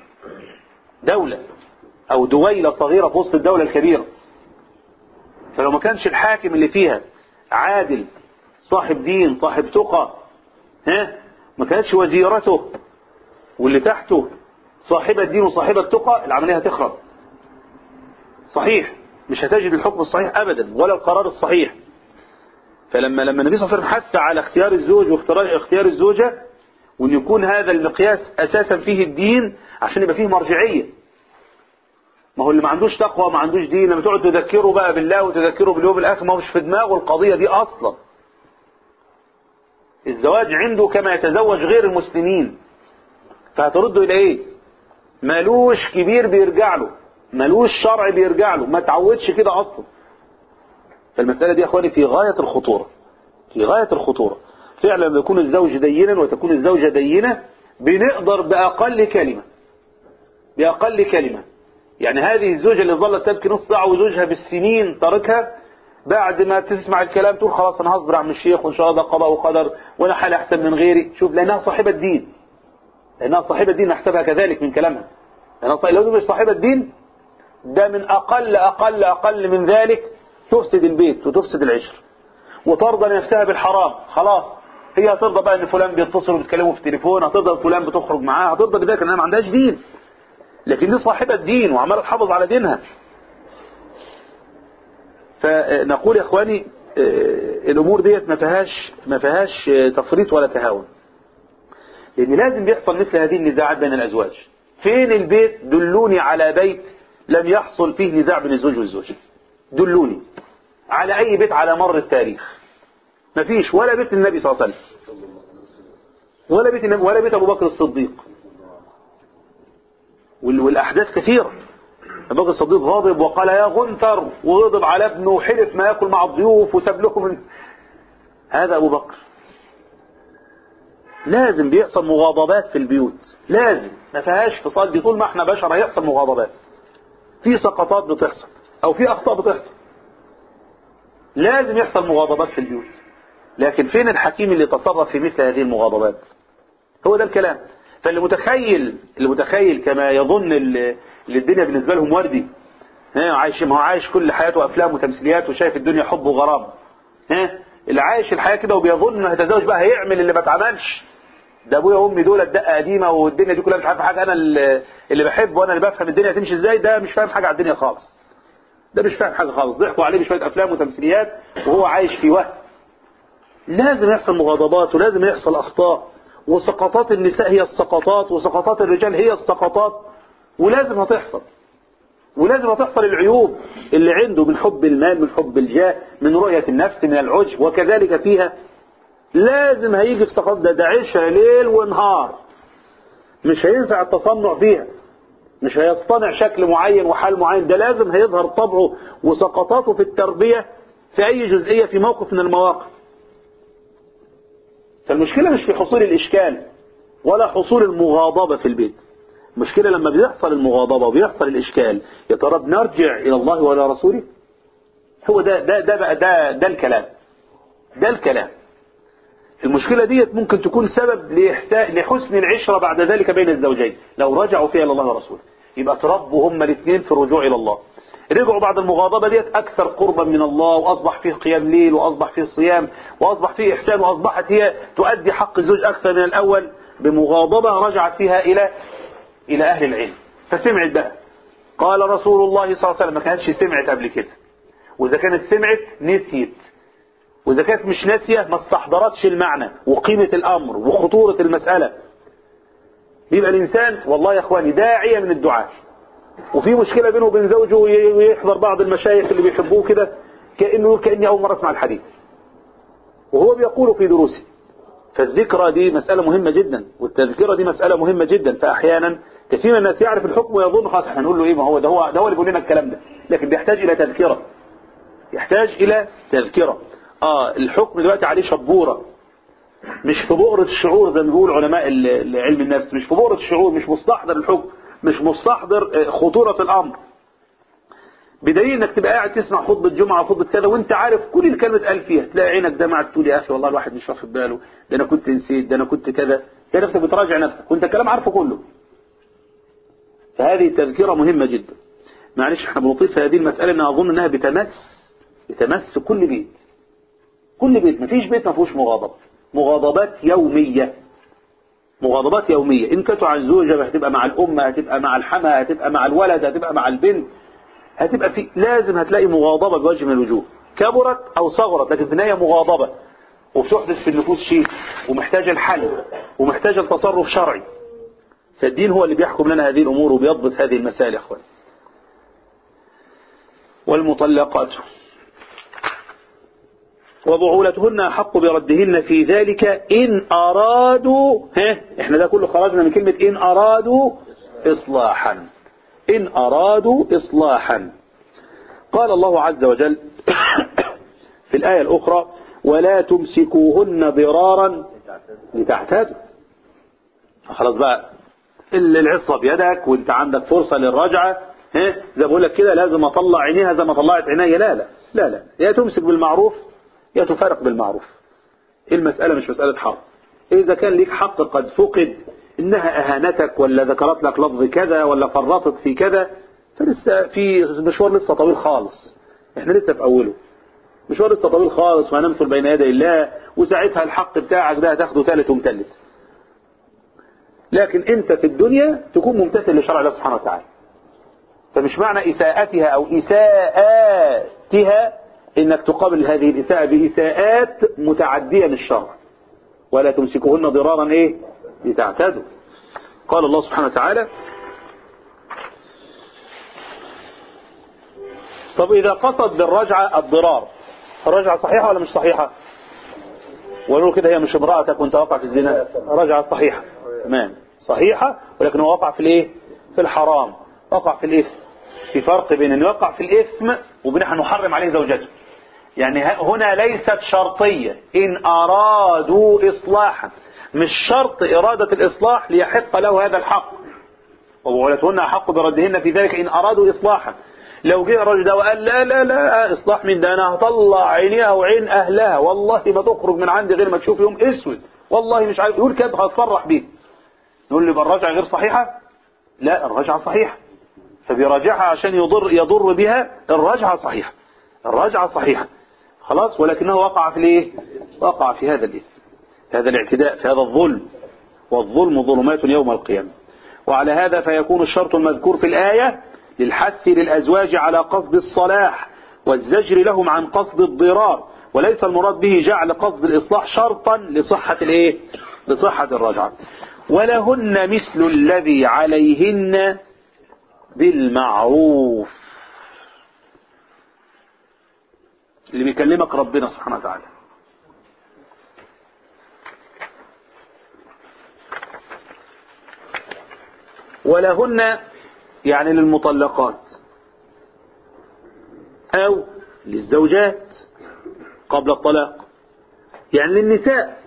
دولة أو دويلة صغيرة في وسط الدولة الكبيرة فلو ما كانش الحاكم اللي فيها عادل صاحب دين صاحب تقى ها ما كانتش وزيرته واللي تحته صاحبة دين وصاحبة تقى العملية هتخرب صحيح مش هتجد الحكم الصحيح أبدا ولا القرار الصحيح فلما لما النبي صلى الله عليه وسلم حث على اختيار الزوج واختيار اختيار الزوجة وان يكون هذا المقياس اساسا فيه الدين عشان يبقى فيه مرجعية ما هو اللي ما عندوش تقوى ما عندوش دين لما تقعد تذكره بقى بالله وتذكره باليوم الاخر ما هو مش في دماغه القضية دي اصلا الزواج عنده كما يتزوج غير المسلمين فهترده الى ايه مالوش كبير بيرجع له مالوش شرع بيرجع له ما تعودش كده اصلا فالمسألة دي يا اخواني في غاية الخطورة في غاية الخطورة فعلا لما يكون الزوج دينا وتكون الزوجة دينة بنقدر بأقل كلمة بأقل كلمة يعني هذه الزوجة اللي ظلت تبكي نص ساعة وزوجها بالسنين تركها بعد ما تسمع الكلام تقول خلاص انا هصبر عم الشيخ وان شاء الله ده قضاء وقدر وانا حالي احسن من غيري شوف لانها صاحبة دين لانها صاحبة دين نحسبها كذلك من كلامها لانها صاحبة لو مش صاحبة دين ده من اقل اقل اقل من ذلك تفسد البيت وتفسد العشر وترضى نفسها بالحرام خلاص هي هترضى بقى ان فلان بيتصل وبيتكلموا في التليفون هترضى فلان بتخرج معاه هترضى بذلك انها ما عندهاش دين لكن دي صاحبة دين وعمالة تحافظ على دينها فنقول يا اخواني الامور ديت ما فيهاش ما فيهاش تفريط ولا تهاون لان لازم بيحصل مثل هذه النزاعات بين الازواج فين البيت دلوني على بيت لم يحصل فيه نزاع بين الزوج والزوجه دلوني على اي بيت على مر التاريخ مفيش ولا بيت النبي صلى الله عليه وسلم ولا بيت النبي ولا بيت ابو بكر الصديق والاحداث كثيره ابو بكر الصديق غاضب وقال يا غنثر وغضب على ابنه وحلف ما ياكل مع الضيوف وساب لكم من... هذا ابو بكر لازم بيحصل مغاضبات في البيوت لازم ما فيهاش فصال دي طول ما احنا بشر هيحصل مغاضبات في سقطات بتحصل او في اخطاء بتحصل لازم يحصل مغاضبات في البيوت لكن فين الحكيم اللي تصرف في مثل هذه المغاضبات هو ده الكلام فاللي متخيل اللي متخيل كما يظن اللي الدنيا بالنسبة لهم وردي ها عايش ما هو عايش كل حياته افلام وتمثيليات وشايف الدنيا حب وغرام ها اللي عايش الحياة كده وبيظن انه هيتزوج بقى هيعمل اللي ما اتعملش ده ابويا وامي دول دقه قديمه والدنيا دي كلها مش عارف حاجه انا اللي بحب وانا اللي بفهم الدنيا تمشي ازاي ده مش فاهم حاجه على الدنيا خالص ده مش فاهم حاجه خالص ضحكوا عليه بشويه افلام وتمثيليات وهو عايش في وهم لازم يحصل مغاضبات ولازم يحصل اخطاء وسقطات النساء هي السقطات وسقطات الرجال هي السقطات ولازم هتحصل ولازم هتحصل العيوب اللي عنده من حب المال من حب الجاه من رؤية النفس من العجب وكذلك فيها لازم هيجي في سقط ده ده عيشها ليل ونهار مش هينفع التصنع فيها مش هيصطنع شكل معين وحال معين ده لازم هيظهر طبعه وسقطاته في التربية في أي جزئية في موقف من المواقف فالمشكلة مش في حصول الإشكال ولا حصول المغاضبة في البيت المشكلة لما بيحصل المغاضبة وبيحصل الإشكال يا ترى بنرجع إلى الله وإلى رسوله هو ده ده ده بقى ده ده الكلام ده الكلام المشكلة ديت ممكن تكون سبب لإحساء لحسن العشرة بعد ذلك بين الزوجين لو رجعوا فيها إلى الله ورسوله يبقى تربوا هما الاثنين في الرجوع إلى الله رجعوا بعد المغاضبة ديت أكثر قربا من الله وأصبح فيه قيام ليل وأصبح فيه صيام وأصبح فيه إحسان وأصبحت هي تؤدي حق الزوج أكثر من الأول بمغاضبة رجعت فيها إلى إلى أهل العلم فسمعت بقى قال رسول الله صلى الله عليه وسلم ما كانتش سمعت قبل كده وإذا كانت سمعت نسيت وإذا كانت مش ناسية ما استحضرتش المعنى وقيمة الأمر وخطورة المسألة يبقى الإنسان والله يا إخواني داعية من الدعاء وفي مشكلة بينه وبين زوجه ويحضر بعض المشايخ اللي بيحبوه كده كأنه يقول كأني أول مرة أسمع الحديث وهو بيقول في دروسه فالذكرى دي مسألة مهمة جدا والتذكرة دي مسألة مهمة جدا فأحيانا كثير من الناس يعرف الحكم ويظن خلاص احنا نقول له ايه ما هو ده هو ده هو اللي بيقول لنا الكلام ده لكن بيحتاج إلى تذكرة يحتاج إلى تذكرة اه الحكم دلوقتي عليه شبورة مش في بؤرة الشعور زي ما بيقول علماء علم النفس مش في بؤرة الشعور مش مستحضر الحكم مش مستحضر خطورة الأمر بدليل انك تبقى قاعد تسمع خطبة جمعة وخطبة كذا وانت عارف كل الكلمة اتقال فيها تلاقي عينك دمعت تقول يا اخي والله الواحد مش واخد باله ده انا كنت نسيت ده انا كنت كذا تلاقي نفسك بتراجع نفسك وانت الكلام عارفه كله فهذه تذكرة مهمة جدا معلش احنا بنطيل في هذه المسألة ان اظن انها بتمس بتمس كل بيت كل بيت مفيش بيت ما فيهوش مغاضبة مغاضبات يومية مغاضبات يومية إن كانت عن الزوجة هتبقى مع الأم هتبقى مع الحما هتبقى مع الولد هتبقى مع البنت هتبقى في لازم هتلاقي مغاضبة بوجه من الوجوه كبرت أو صغرت لكن في النهاية مغاضبة وبتحدث في النفوس شيء ومحتاجة الحل ومحتاجة التصرف شرعي فالدين هو اللي بيحكم لنا هذه الأمور وبيضبط هذه المسائل يا أخوان والمطلقات وبعولتهن أحق بردهن في ذلك إن أرادوا ها إحنا ده كله خرجنا من كلمة إن أرادوا إصلاحا إن أرادوا إصلاحا قال الله عز وجل في الآية الأخرى ولا تمسكوهن ضرارا لتعتادوا خلاص بقى العصة بيدك وانت عندك فرصة للرجعة ها زي بقول لك كده لازم اطلع عينيها زي ما طلعت عينيا لا لا لا لا يا تمسك بالمعروف يا تفارق بالمعروف المسألة مش مسألة حق إذا كان ليك حق قد فقد إنها أهانتك ولا ذكرت لك لفظ كذا ولا فرطت في كذا فلسه في مشوار لسه طويل خالص احنا لسه في أوله مشوار لسه طويل خالص وهنمثل بين يدي الله وساعتها الحق بتاعك ده هتاخده ثالث ومثلث لكن انت في الدنيا تكون ممتثل لشرع الله سبحانه وتعالى فمش معنى إساءتها أو إساءاتها انك تقابل هذه الإساءة بإساءات متعدية للشرع ولا تمسكوهن ضرارا ايه لتعتادوا قال الله سبحانه وتعالى طب إذا قصد بالرجعة الضرار الرجعة صحيحة ولا مش صحيحة ونقول كده هي مش امرأتك وانت وقع في الزنا رجعة صحيحة تمام صحيحة ولكن هو وقع في الايه في الحرام وقع في الاثم في فرق بين انه يقع في الاثم وبين ان نحرم عليه زوجته يعني هنا ليست شرطية إن أرادوا إصلاحا مش شرط إرادة الإصلاح ليحق له هذا الحق وبعولتهن أحق بردهن في ذلك إن أرادوا إصلاحا لو جه الرجل ده وقال لا لا لا إصلاح من ده أنا هطلع عينيها وعين أهلها والله ما تخرج من عندي غير ما تشوف يوم أسود والله مش عارف يقول كده هتصرح بيه نقول لي الرجعة غير صحيحة لا الرجعة صحيحة فبيراجعها عشان يضر يضر بها الرجعة صحيحة الرجعة صحيحة خلاص ولكنه وقع في الايه وقع في هذا الاثم هذا الاعتداء في هذا الظلم والظلم ظلمات يوم القيامة وعلى هذا فيكون الشرط المذكور في الآية للحث للأزواج على قصد الصلاح والزجر لهم عن قصد الضرار وليس المراد به جعل قصد الإصلاح شرطا لصحة الايه لصحة الرجعة ولهن مثل الذي عليهن بالمعروف اللي بيكلمك ربنا سبحانه وتعالى ولهن يعني للمطلقات أو للزوجات قبل الطلاق يعني للنساء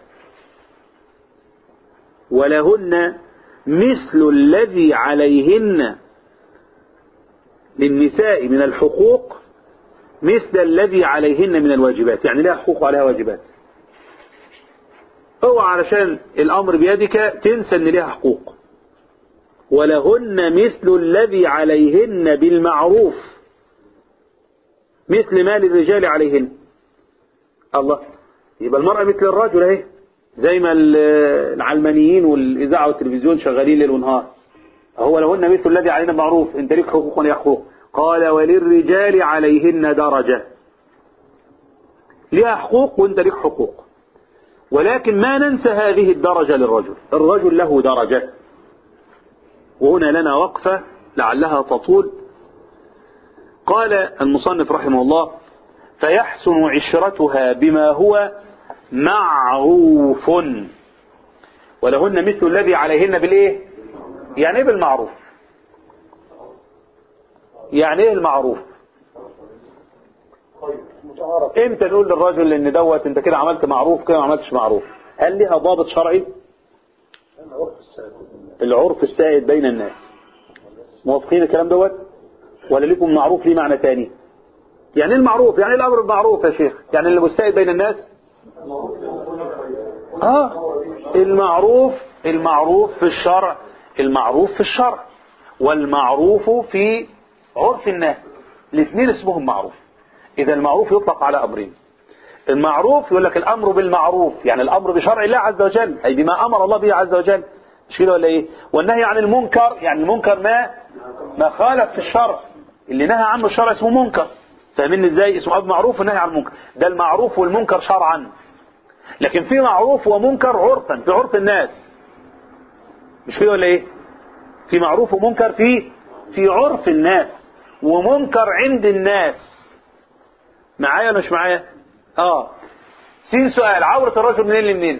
ولهن مثل الذي عليهن للنساء من الحقوق مثل الذي عليهن من الواجبات يعني لها حقوق وعليها واجبات هو علشان الأمر بيدك تنسى أن لها حقوق ولهن مثل الذي عليهن بالمعروف مثل ما للرجال عليهن الله يبقى المرأة مثل الرجل اهي زي ما العلمانيين والإذاعة والتلفزيون شغالين ليل ونهار هو لهن مثل الذي علينا معروف انت ليك حقوق وليك حقوق قال وللرجال عليهن درجة لها حقوق وانت ليك حقوق ولكن ما ننسى هذه الدرجة للرجل الرجل له درجة وهنا لنا وقفة لعلها تطول قال المصنف رحمه الله فيحسن عشرتها بما هو معروف ولهن مثل الذي عليهن بالايه يعني ايه بالمعروف يعني ايه المعروف امتى نقول للرجل ان دوت انت كده عملت معروف كده ما عملتش معروف هل لها ضابط شرعي العرف السائد بين الناس موافقين الكلام دوت ولا لكم معروف ليه معنى تاني يعني ايه المعروف يعني ايه الامر بالمعروف يا شيخ يعني اللي السائد بين الناس اه المعروف المعروف في الشرع المعروف في الشرع والمعروف في عرف الناس الاثنين اسمهم معروف اذا المعروف يطلق على امرين المعروف يقول لك الامر بالمعروف يعني الامر بشرع الله عز وجل اي بما امر الله به عز وجل مش كده ولا ايه والنهي عن المنكر يعني المنكر ما ما خالف في الشرع اللي نهى عنه الشرع اسمه منكر فاهمين ازاي اسمه امر معروف والنهي عن المنكر ده المعروف والمنكر شرعا لكن في معروف ومنكر عرفا في عرف الناس مش كده ولا ايه في معروف ومنكر في في عرف الناس ومنكر عند الناس معايا ولا مش معايا اه سين سؤال عورة الرجل منين لمنين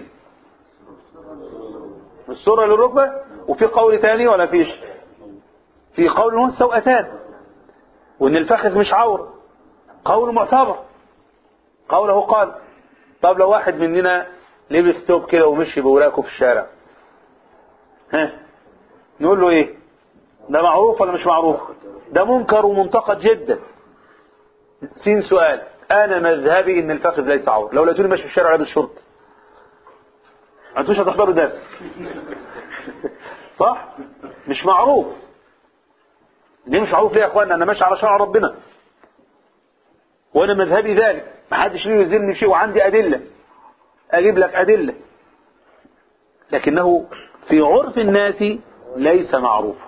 من السرة للركبة وفي قول تاني ولا فيش في قول هو السوءتان وان الفخذ مش عورة قول معتبر قوله قال طب لو واحد مننا لبس توب كده ومشي بوراكه في الشارع ها نقول له ايه ده معروف ولا مش معروف ده منكر ومنتقد جدا سين سؤال انا مذهبي ان الفخذ ليس عور لو لقيتوني ماشي في الشارع لابس شورت ما انتوش هتحضروا درس صح مش معروف ليه مش معروف ليه يا اخوانا انا ماشي على شرع ربنا وانا مذهبي ذلك ما حدش ليه يزلني شيء وعندي ادله اجيب لك ادله لكنه في عرف الناس ليس معروفا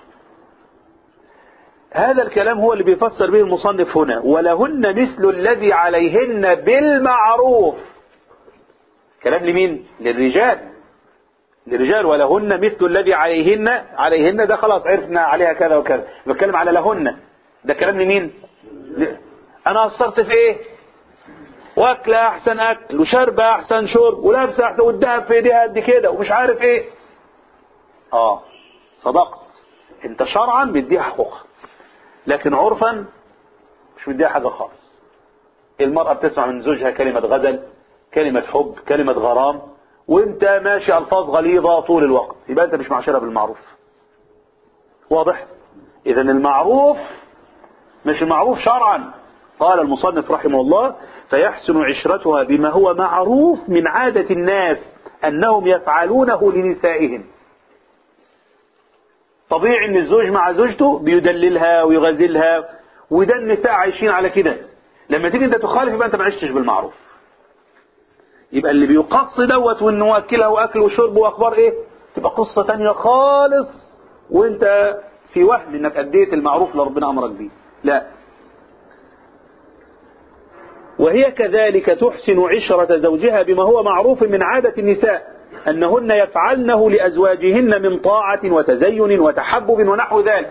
هذا الكلام هو اللي بيفسر به المصنف هنا ولهن مثل الذي عليهن بالمعروف كلام لمين للرجال للرجال ولهن مثل الذي عليهن عليهن ده خلاص عرفنا عليها كذا وكذا بتكلم على لهن ده كلام لمين ل... انا قصرت في ايه واكله احسن اكل وشربه احسن شرب ولابسه احسن والدهب في ايديها قد كده ومش عارف ايه اه صدقت انت شرعا بيديها حقوقها لكن عرفا مش مديها حاجة خالص المرأة بتسمع من زوجها كلمة غزل كلمة حب كلمة غرام وانت ماشي الفاظ غليظة طول الوقت يبقى انت مش معاشرها بالمعروف واضح اذا المعروف مش المعروف شرعا قال المصنف رحمه الله فيحسن عشرتها بما هو معروف من عادة الناس انهم يفعلونه لنسائهم طبيعي ان الزوج مع زوجته بيدللها ويغزلها وده النساء عايشين على كده لما تيجي انت تخالف يبقى انت ما عشتش بالمعروف يبقى اللي بيقص دوت وانه واكلها واكل وشرب واخبار ايه تبقى قصة تانية خالص وانت في وهم انك اديت المعروف اللي ربنا امرك بيه لا وهي كذلك تحسن عشرة زوجها بما هو معروف من عادة النساء أنهن يفعلنه لأزواجهن من طاعة وتزين وتحبب ونحو ذلك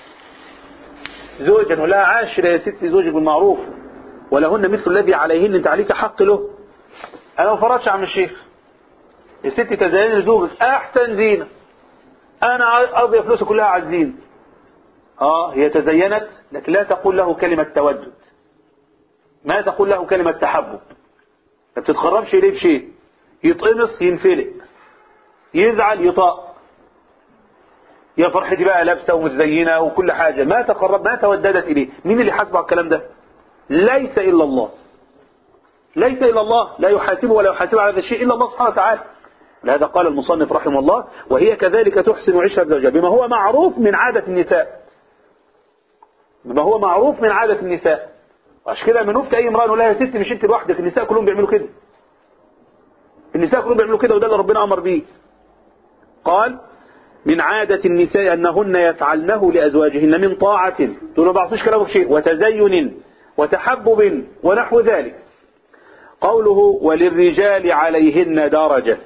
زوجا ولا عاشر يا ست زوجك بالمعروف ولهن مثل الذي عليهن انت عليك حق له انا ما فرضش عم الشيخ يا ست تزين لزوجك احسن زينة انا اقضي فلوسي كلها على الزينة اه هي تزينت لكن لا تقول له كلمة تودد ما تقول له كلمة تحبب ما بتتقربش إليه بشيء يتقمص ينفلق يزعل يطاق يا فرحتي بقى لابسة ومتزينة وكل حاجة ما تقرب ما توددت إليه مين اللي حاسبه على الكلام ده ليس إلا الله ليس إلا الله لا يحاسبه ولا يحاسبه على هذا الشيء إلا الله سبحانه وتعالى لهذا قال المصنف رحمه الله وهي كذلك تحسن عشرة زوجها بما هو معروف من عادة النساء بما هو معروف من عادة النساء وعشان كده لما نفتي أي امرأة نقول لها يا ستي مش أنت لوحدك النساء كلهم بيعملوا كده النساء كلهم بيعملوا كده وده اللي ربنا أمر به قال من عادة النساء أنهن يفعلنه لأزواجهن من طاعة دون ما بعصيش كلامك شيء وتزين وتحبب ونحو ذلك قوله وللرجال عليهن درجة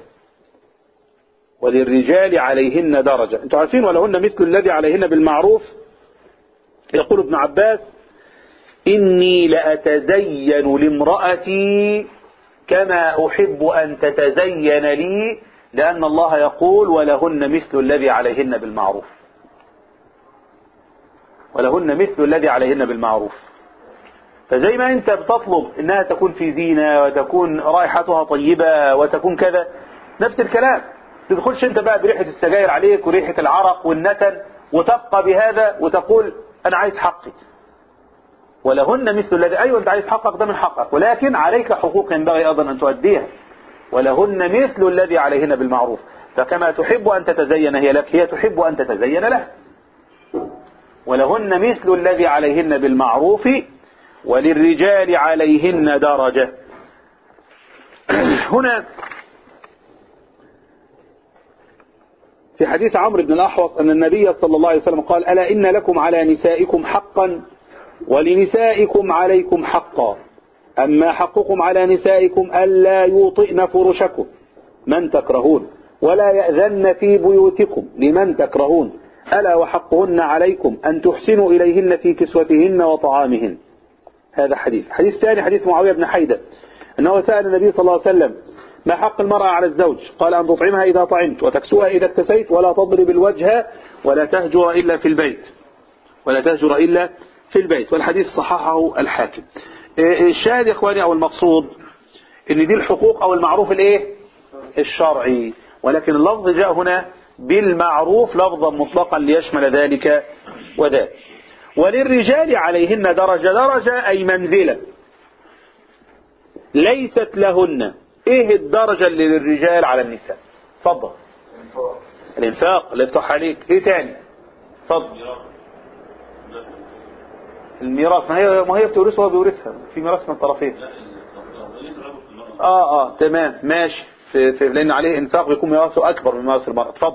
وللرجال عليهن درجة انتوا عارفين ولهن مثل الذي عليهن بالمعروف يقول ابن عباس إني لأتزين لامرأتي كما أحب أن تتزين لي لأن الله يقول ولهن مثل الذي عليهن بالمعروف ولهن مثل الذي عليهن بالمعروف فزي ما انت بتطلب انها تكون في زينة وتكون رائحتها طيبة وتكون كذا نفس الكلام تدخلش انت بقى بريحة السجاير عليك وريحة العرق والنتن وتبقى بهذا وتقول انا عايز حقي ولهن مثل الذي ايوه انت عايز حقك ده من حقك ولكن عليك حقوق ينبغي ايضا ان تؤديها ولهن مثل الذي عليهن بالمعروف فكما تحب ان تتزين هي لك هي تحب ان تتزين له ولهن مثل الذي عليهن بالمعروف وللرجال عليهن درجة هنا في حديث عمرو بن الأحوص أن النبي صلى الله عليه وسلم قال ألا إن لكم على نسائكم حقا ولنسائكم عليكم حقا أما حقكم على نسائكم ألا يوطئن فرشكم من تكرهون ولا يأذن في بيوتكم لمن تكرهون ألا وحقهن عليكم أن تحسنوا إليهن في كسوتهن وطعامهن هذا حديث حديث ثاني حديث معاوية بن حيدة أنه سأل النبي صلى الله عليه وسلم ما حق المرأة على الزوج قال أن تطعمها إذا طعمت وتكسوها إذا اكتسيت ولا تضرب الوجه ولا تهجر إلا في البيت ولا تهجر إلا في البيت والحديث صححه الحاكم الشاهد يا إخواني أو المقصود إن دي الحقوق أو المعروف الإيه الشرعي ولكن اللفظ جاء هنا بالمعروف لفظا مطلقا ليشمل ذلك وذاك وللرجال عليهن درجة درجة أي منزلة ليست لهن ايه الدرجة اللي للرجال على النساء اتفضل الانفاق اللي يفتح عليك ايه تاني اتفضل الميراث ما هي ما هي بتورثها وهو بيورثها في ميراث من الطرفين اه اه تمام ماشي في, في لان عليه انفاق بيكون ميراثه اكبر من ميراث المرأة اتفضل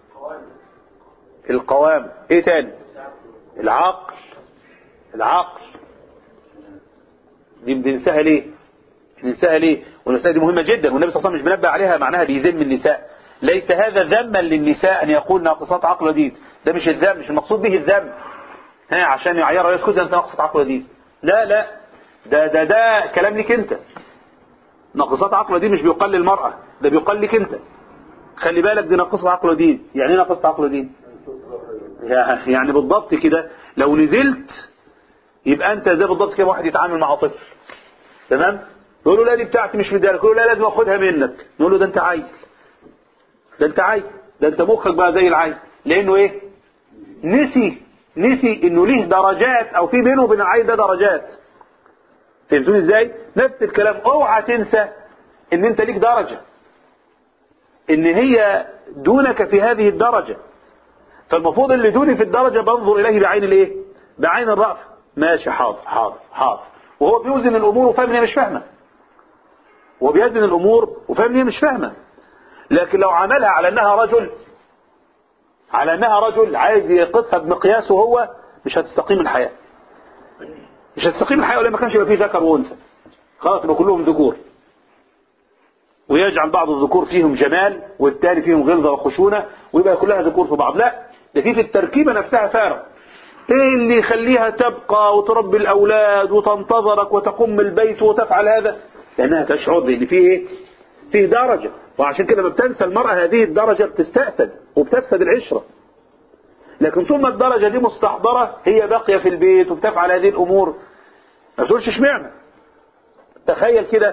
القوام ايه تاني العقل العقل دي بننساها ليه بننساها ليه والنساء دي مهمة جدا والنبي صلى الله عليه وسلم مش بنبه عليها معناها بيذم النساء ليس هذا ذما للنساء ان يقول ناقصات عقل ودين ده مش الذم مش المقصود به الذم ها عشان يعيرها يسكت انت ناقصة عقل ودين لا لا ده ده ده كلام ليك انت ناقصات عقل ودين مش بيقال للمرأة ده بيقال لك انت خلي بالك دي ناقصة عقل ودين يعني ايه ناقصة عقل ودين يعني بالضبط كده لو نزلت يبقى انت زي بالضبط كده واحد يتعامل مع طفل تمام يقول له لا دي بتاعتي مش مديها يقول له لا لازم اخدها منك نقول له ده انت عايز ده انت عايز ده انت مخك بقى زي العين لانه ايه نسي نسي انه ليه درجات او في بينه وبين العين ده درجات فهمتوني ازاي نفس الكلام اوعى تنسى ان انت ليك درجة ان هي دونك في هذه الدرجة فالمفروض اللي دوني في الدرجة بنظر اليه بعين الايه بعين الرأف ماشي حاضر حاضر حاضر وهو بيوزن الامور وفاهم ان هي مش فاهمه هو بيوزن الامور وفاهم ان هي مش فاهمه لكن لو عملها على انها رجل على انها رجل عايز يقيسها بمقياسه هو مش هتستقيم الحياه مش هتستقيم الحياه ولا ما كانش يبقى فيه ذكر وانثى خلاص يبقى كلهم ذكور ويجعل بعض الذكور فيهم جمال والتاني فيهم غلظه وخشونه ويبقى كلها ذكور في بعض لا ده في في التركيبه نفسها فارق ايه اللي يخليها تبقى وتربي الاولاد وتنتظرك وتقوم البيت وتفعل هذا لانها تشعر بان فيه ايه فيه درجة وعشان كده لما بتنسى المرأة هذه الدرجة بتستأسد وبتفسد العشرة لكن ثم الدرجة دي مستحضرة هي باقية في البيت وبتفعل هذه الامور ما تقولش اشمعنى تخيل كده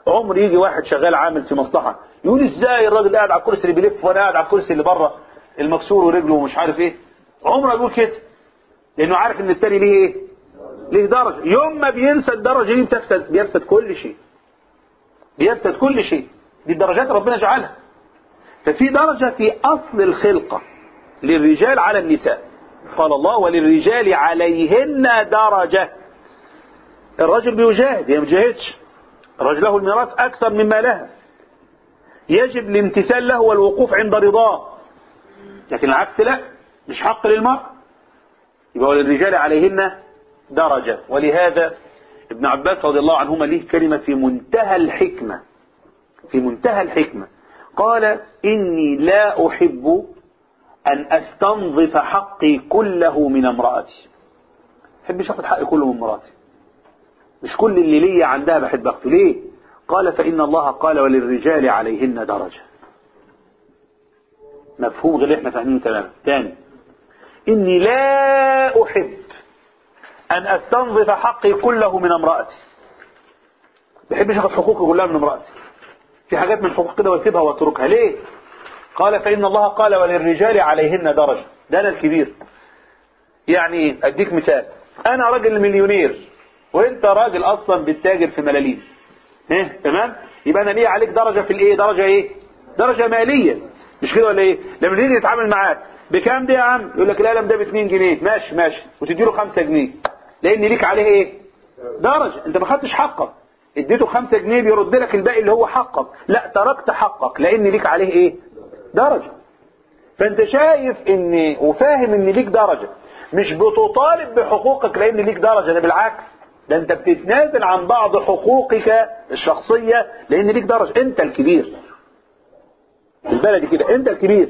عمر يجي واحد شغال عامل في مصلحة يقول ازاي الراجل قاعد على الكرسي اللي بيلف وانا قاعد على الكرسي اللي بره المكسور ورجله ومش عارف ايه عمره يقول كده لانه عارف ان التاني ليه ايه ليه درجة يوم ما بينسى الدرجة دي بتفسد بيفسد كل شيء بيفسد كل شيء دي الدرجات ربنا جعلها ففي درجة في أصل الخلقة للرجال على النساء قال الله وللرجال عليهن درجة الرجل بيجاهد هي ما بيجاهدش الرجل له الميراث أكثر مما لها يجب الامتثال له والوقوف عند رضاه لكن العكس لا مش حق للمرأة يبقى وللرجال عليهن درجة ولهذا ابن عباس رضي الله عنهما ليه كلمة في منتهى الحكمة في منتهى الحكمة قال إني لا أحب أن أستنظف حقي كله من امرأتي أحبش أخذ حقي كله من مراتي مش كل اللي ليا عندها بحب أخذه ليه قال فإن الله قال وللرجال عليهن درجة مفهوم غير اللي احنا فاهمينه تماما تاني إني لا أحب أن أستنظف حقي كله من امرأتي بحبش أخذ حقوقي كلها من امرأتي في حاجات من حقوق كده واسيبها واتركها ليه قال فإن الله قال وللرجال عليهن درجة ده أنا الكبير يعني ايه أديك مثال أنا راجل مليونير وانت راجل أصلا بتتاجر في ملاليم ايه تمام يبقى أنا ليه عليك درجة في الايه درجة ايه درجة مالية مش كده ولا ايه لما نيجي نتعامل معاك بكام دي يا عم يقول لك القلم ده ب 2 جنيه ماشي ماشي وتديله 5 جنيه لان ليك عليه ايه درجة انت ما خدتش حقك اديته 5 جنيه بيرد لك الباقي اللي هو حقك لا تركت حقك لان ليك عليه ايه درجة فانت شايف ان وفاهم ان ليك درجة مش بتطالب بحقوقك لان ليك درجة ده بالعكس ده انت بتتنازل عن بعض حقوقك الشخصية لان ليك درجة انت الكبير البلدي كده انت الكبير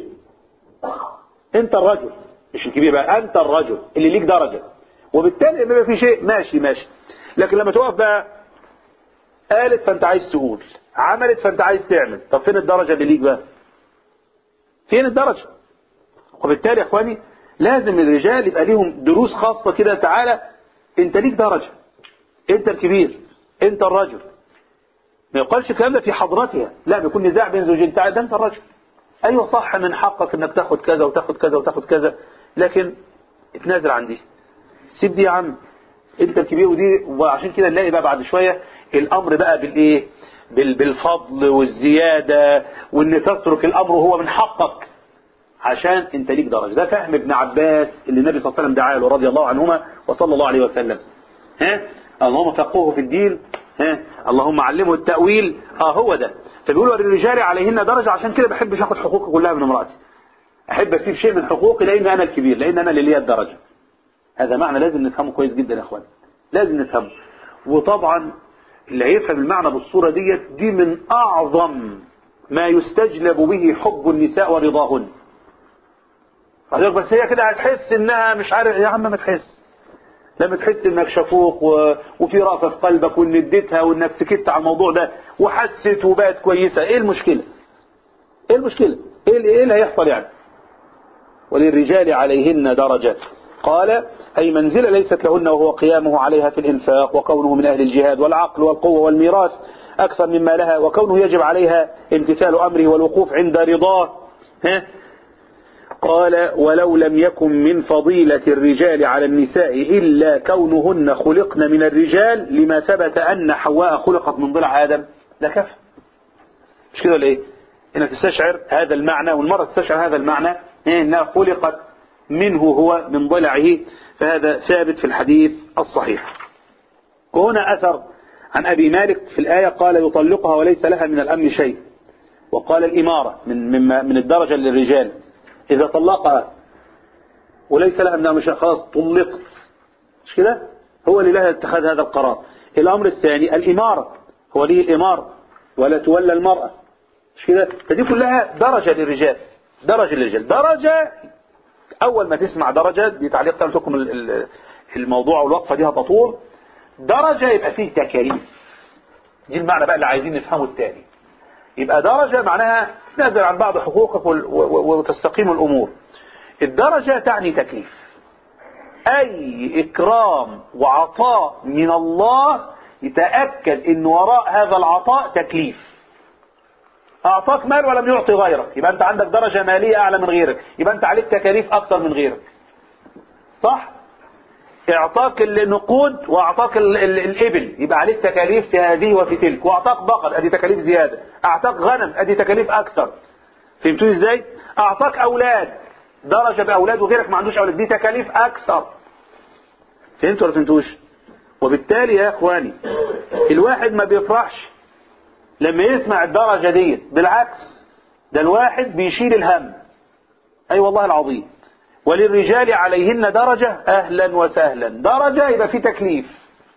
انت الرجل مش الكبير بقى انت الرجل اللي ليك درجة وبالتالي لما في شيء ماشي ماشي لكن لما تقف بقى قالت فانت عايز تقول عملت فانت عايز تعمل طب فين الدرجة اللي ليك بقى فين الدرجة وبالتالي يا اخواني لازم الرجال يبقى ليهم دروس خاصة كده تعالى انت ليك درجة انت الكبير انت الرجل ما يقالش الكلام ده في حضرتها لا بيكون نزاع بين زوجين تعالى ده انت الرجل ايوه صح من حقك انك تاخد كذا وتاخد كذا وتاخد كذا لكن اتنازل عن دي سيب دي يا عم انت الكبير ودي وعشان كده نلاقي بقى بعد شوية الامر بقى بالايه بال بالفضل والزيادة وان تترك الامر هو من حقك عشان انت ليك درجة ده فهم ابن عباس اللي النبي صلى الله عليه وسلم دعا له رضي الله عنهما وصلى الله عليه وسلم ها اللهم فقهه في الدين ها اللهم علمه التأويل اه هو ده فبيقولوا للرجال عليهن درجة عشان كده بحبش اخد حقوقي كلها من امرأتي احب اسيب شيء من حقوقي لان انا الكبير لان انا اللي ليا الدرجة هذا معنى لازم نفهمه كويس جدا يا اخوان لازم نفهمه وطبعا اللي هيفهم المعنى بالصورة ديت دي من اعظم ما يستجلب به حب النساء ورضاهن حضرتك بس هي كده هتحس انها مش عارف يا عم ما تحس لما تحس انك شفوق و... وفي رأفة في قلبك وان اديتها وانك سكت على الموضوع ده وحست وبقت كويسة ايه المشكلة ايه المشكلة ايه اللي, إيه اللي هيحصل يعني وللرجال عليهن درجة قال أي منزلة ليست لهن وهو قيامه عليها في الإنفاق وكونه من أهل الجهاد والعقل والقوة والميراث أكثر مما لها وكونه يجب عليها امتثال أمره والوقوف عند رضاه ها قال ولو لم يكن من فضيلة الرجال على النساء إلا كونهن خلقن من الرجال لما ثبت أن حواء خلقت من ضلع آدم لكفى مش كده ولا إيه إنك تستشعر هذا المعنى والمرة تستشعر هذا المعنى إنها خلقت منه هو من ضلعه فهذا ثابت في الحديث الصحيح وهنا أثر عن أبي مالك في الآية قال يطلقها وليس لها من الأمن شيء وقال الإمارة من, مما من الدرجة للرجال إذا طلقها وليس لها من مش خلاص طلقت مش كده هو اللي لها اتخاذ هذا القرار الأمر الثاني الإمارة هو ليه الإمارة ولا تولى المرأة مش كده فدي كلها درجة للرجال درجة للرجال درجة أول ما تسمع درجة دي تعليق لكم الموضوع والوقفة دي هتطول درجة يبقى فيه تكاليف دي المعنى بقى اللي عايزين نفهمه التاني يبقى درجة معناها تنزل عن بعض حقوقك وتستقيم الأمور الدرجة تعني تكليف أي إكرام وعطاء من الله يتأكد ان وراء هذا العطاء تكليف اعطاك مال ولم يعطي غيرك يبقى انت عندك درجة مالية اعلى من غيرك يبقى انت عليك تكاليف اكتر من غيرك صح اعطاك النقود واعطاك ال- ال- الابل يبقى عليك تكاليف في هذه وفي تلك واعطاك بقر ادي تكاليف زيادة اعطاك غنم ادي تكاليف اكثر فهمتوا ازاي اعطاك اولاد درجة باولاد وغيرك ما عندوش اولاد دي تكاليف اكثر فهمتوا ولا فهمتوش وبالتالي يا اخواني الواحد ما بيفرحش لما يسمع الدرجة دي بالعكس ده الواحد بيشيل الهم اي والله العظيم وللرجال عليهن درجة اهلا وسهلا درجة يبقى في تكليف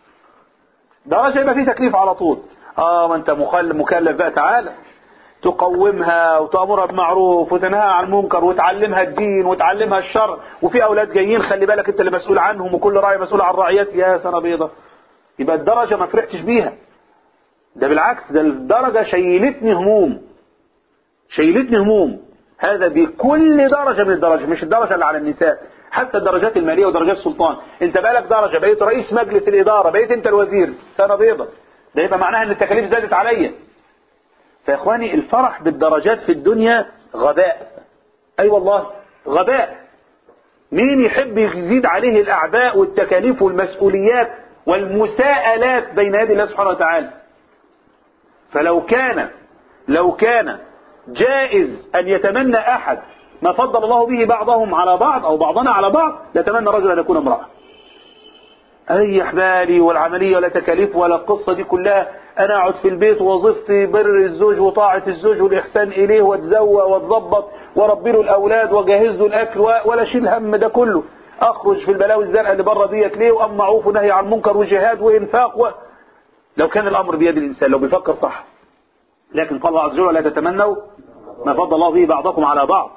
درجة يبقى في تكليف على طول اه ما انت مخل- مكلف بقى تعالى تقومها وتأمرها بمعروف وتنهى عن المنكر وتعلمها الدين وتعلمها الشر وفي أولاد جايين خلي بالك أنت اللي مسؤول عنهم وكل راعي مسؤول عن رعيته يا سنة بيضة يبقى الدرجة ما فرحتش بيها ده بالعكس ده الدرجة شيلتني هموم شيلتني هموم هذا بكل درجة من الدرجة مش الدرجة اللي على النساء حتى الدرجات المالية ودرجات السلطان انت بقالك درجة بقيت رئيس مجلس الإدارة بقيت انت الوزير سنة بيضة ده يبقى معناها ان التكاليف زادت عليا فيا اخواني الفرح بالدرجات في الدنيا غباء اي والله غباء مين يحب يزيد عليه الاعباء والتكاليف والمسؤوليات والمساءلات بين يدي الله سبحانه وتعالى فلو كان لو كان جائز ان يتمنى احد ما فضل الله به بعضهم على بعض او بعضنا على بعض لتمنى الرجل ان يكون امرأة اي احبالي والعملية ولا تكاليف ولا القصة دي كلها انا اقعد في البيت ووظيفتي بر الزوج وطاعة الزوج والاحسان اليه واتزوى واتظبط واربي له الاولاد واجهز له الاكل و- ولا اشيل هم ده كله اخرج في البلاوي الزرقاء اللي بره ديت ليه وام معروف ونهي عن منكر وجهاد وانفاق و... لو كان الامر بيد الانسان لو بيفكر صح لكن قال الله عز وجل ولا تتمنوا ما فضل الله به بعضكم على بعض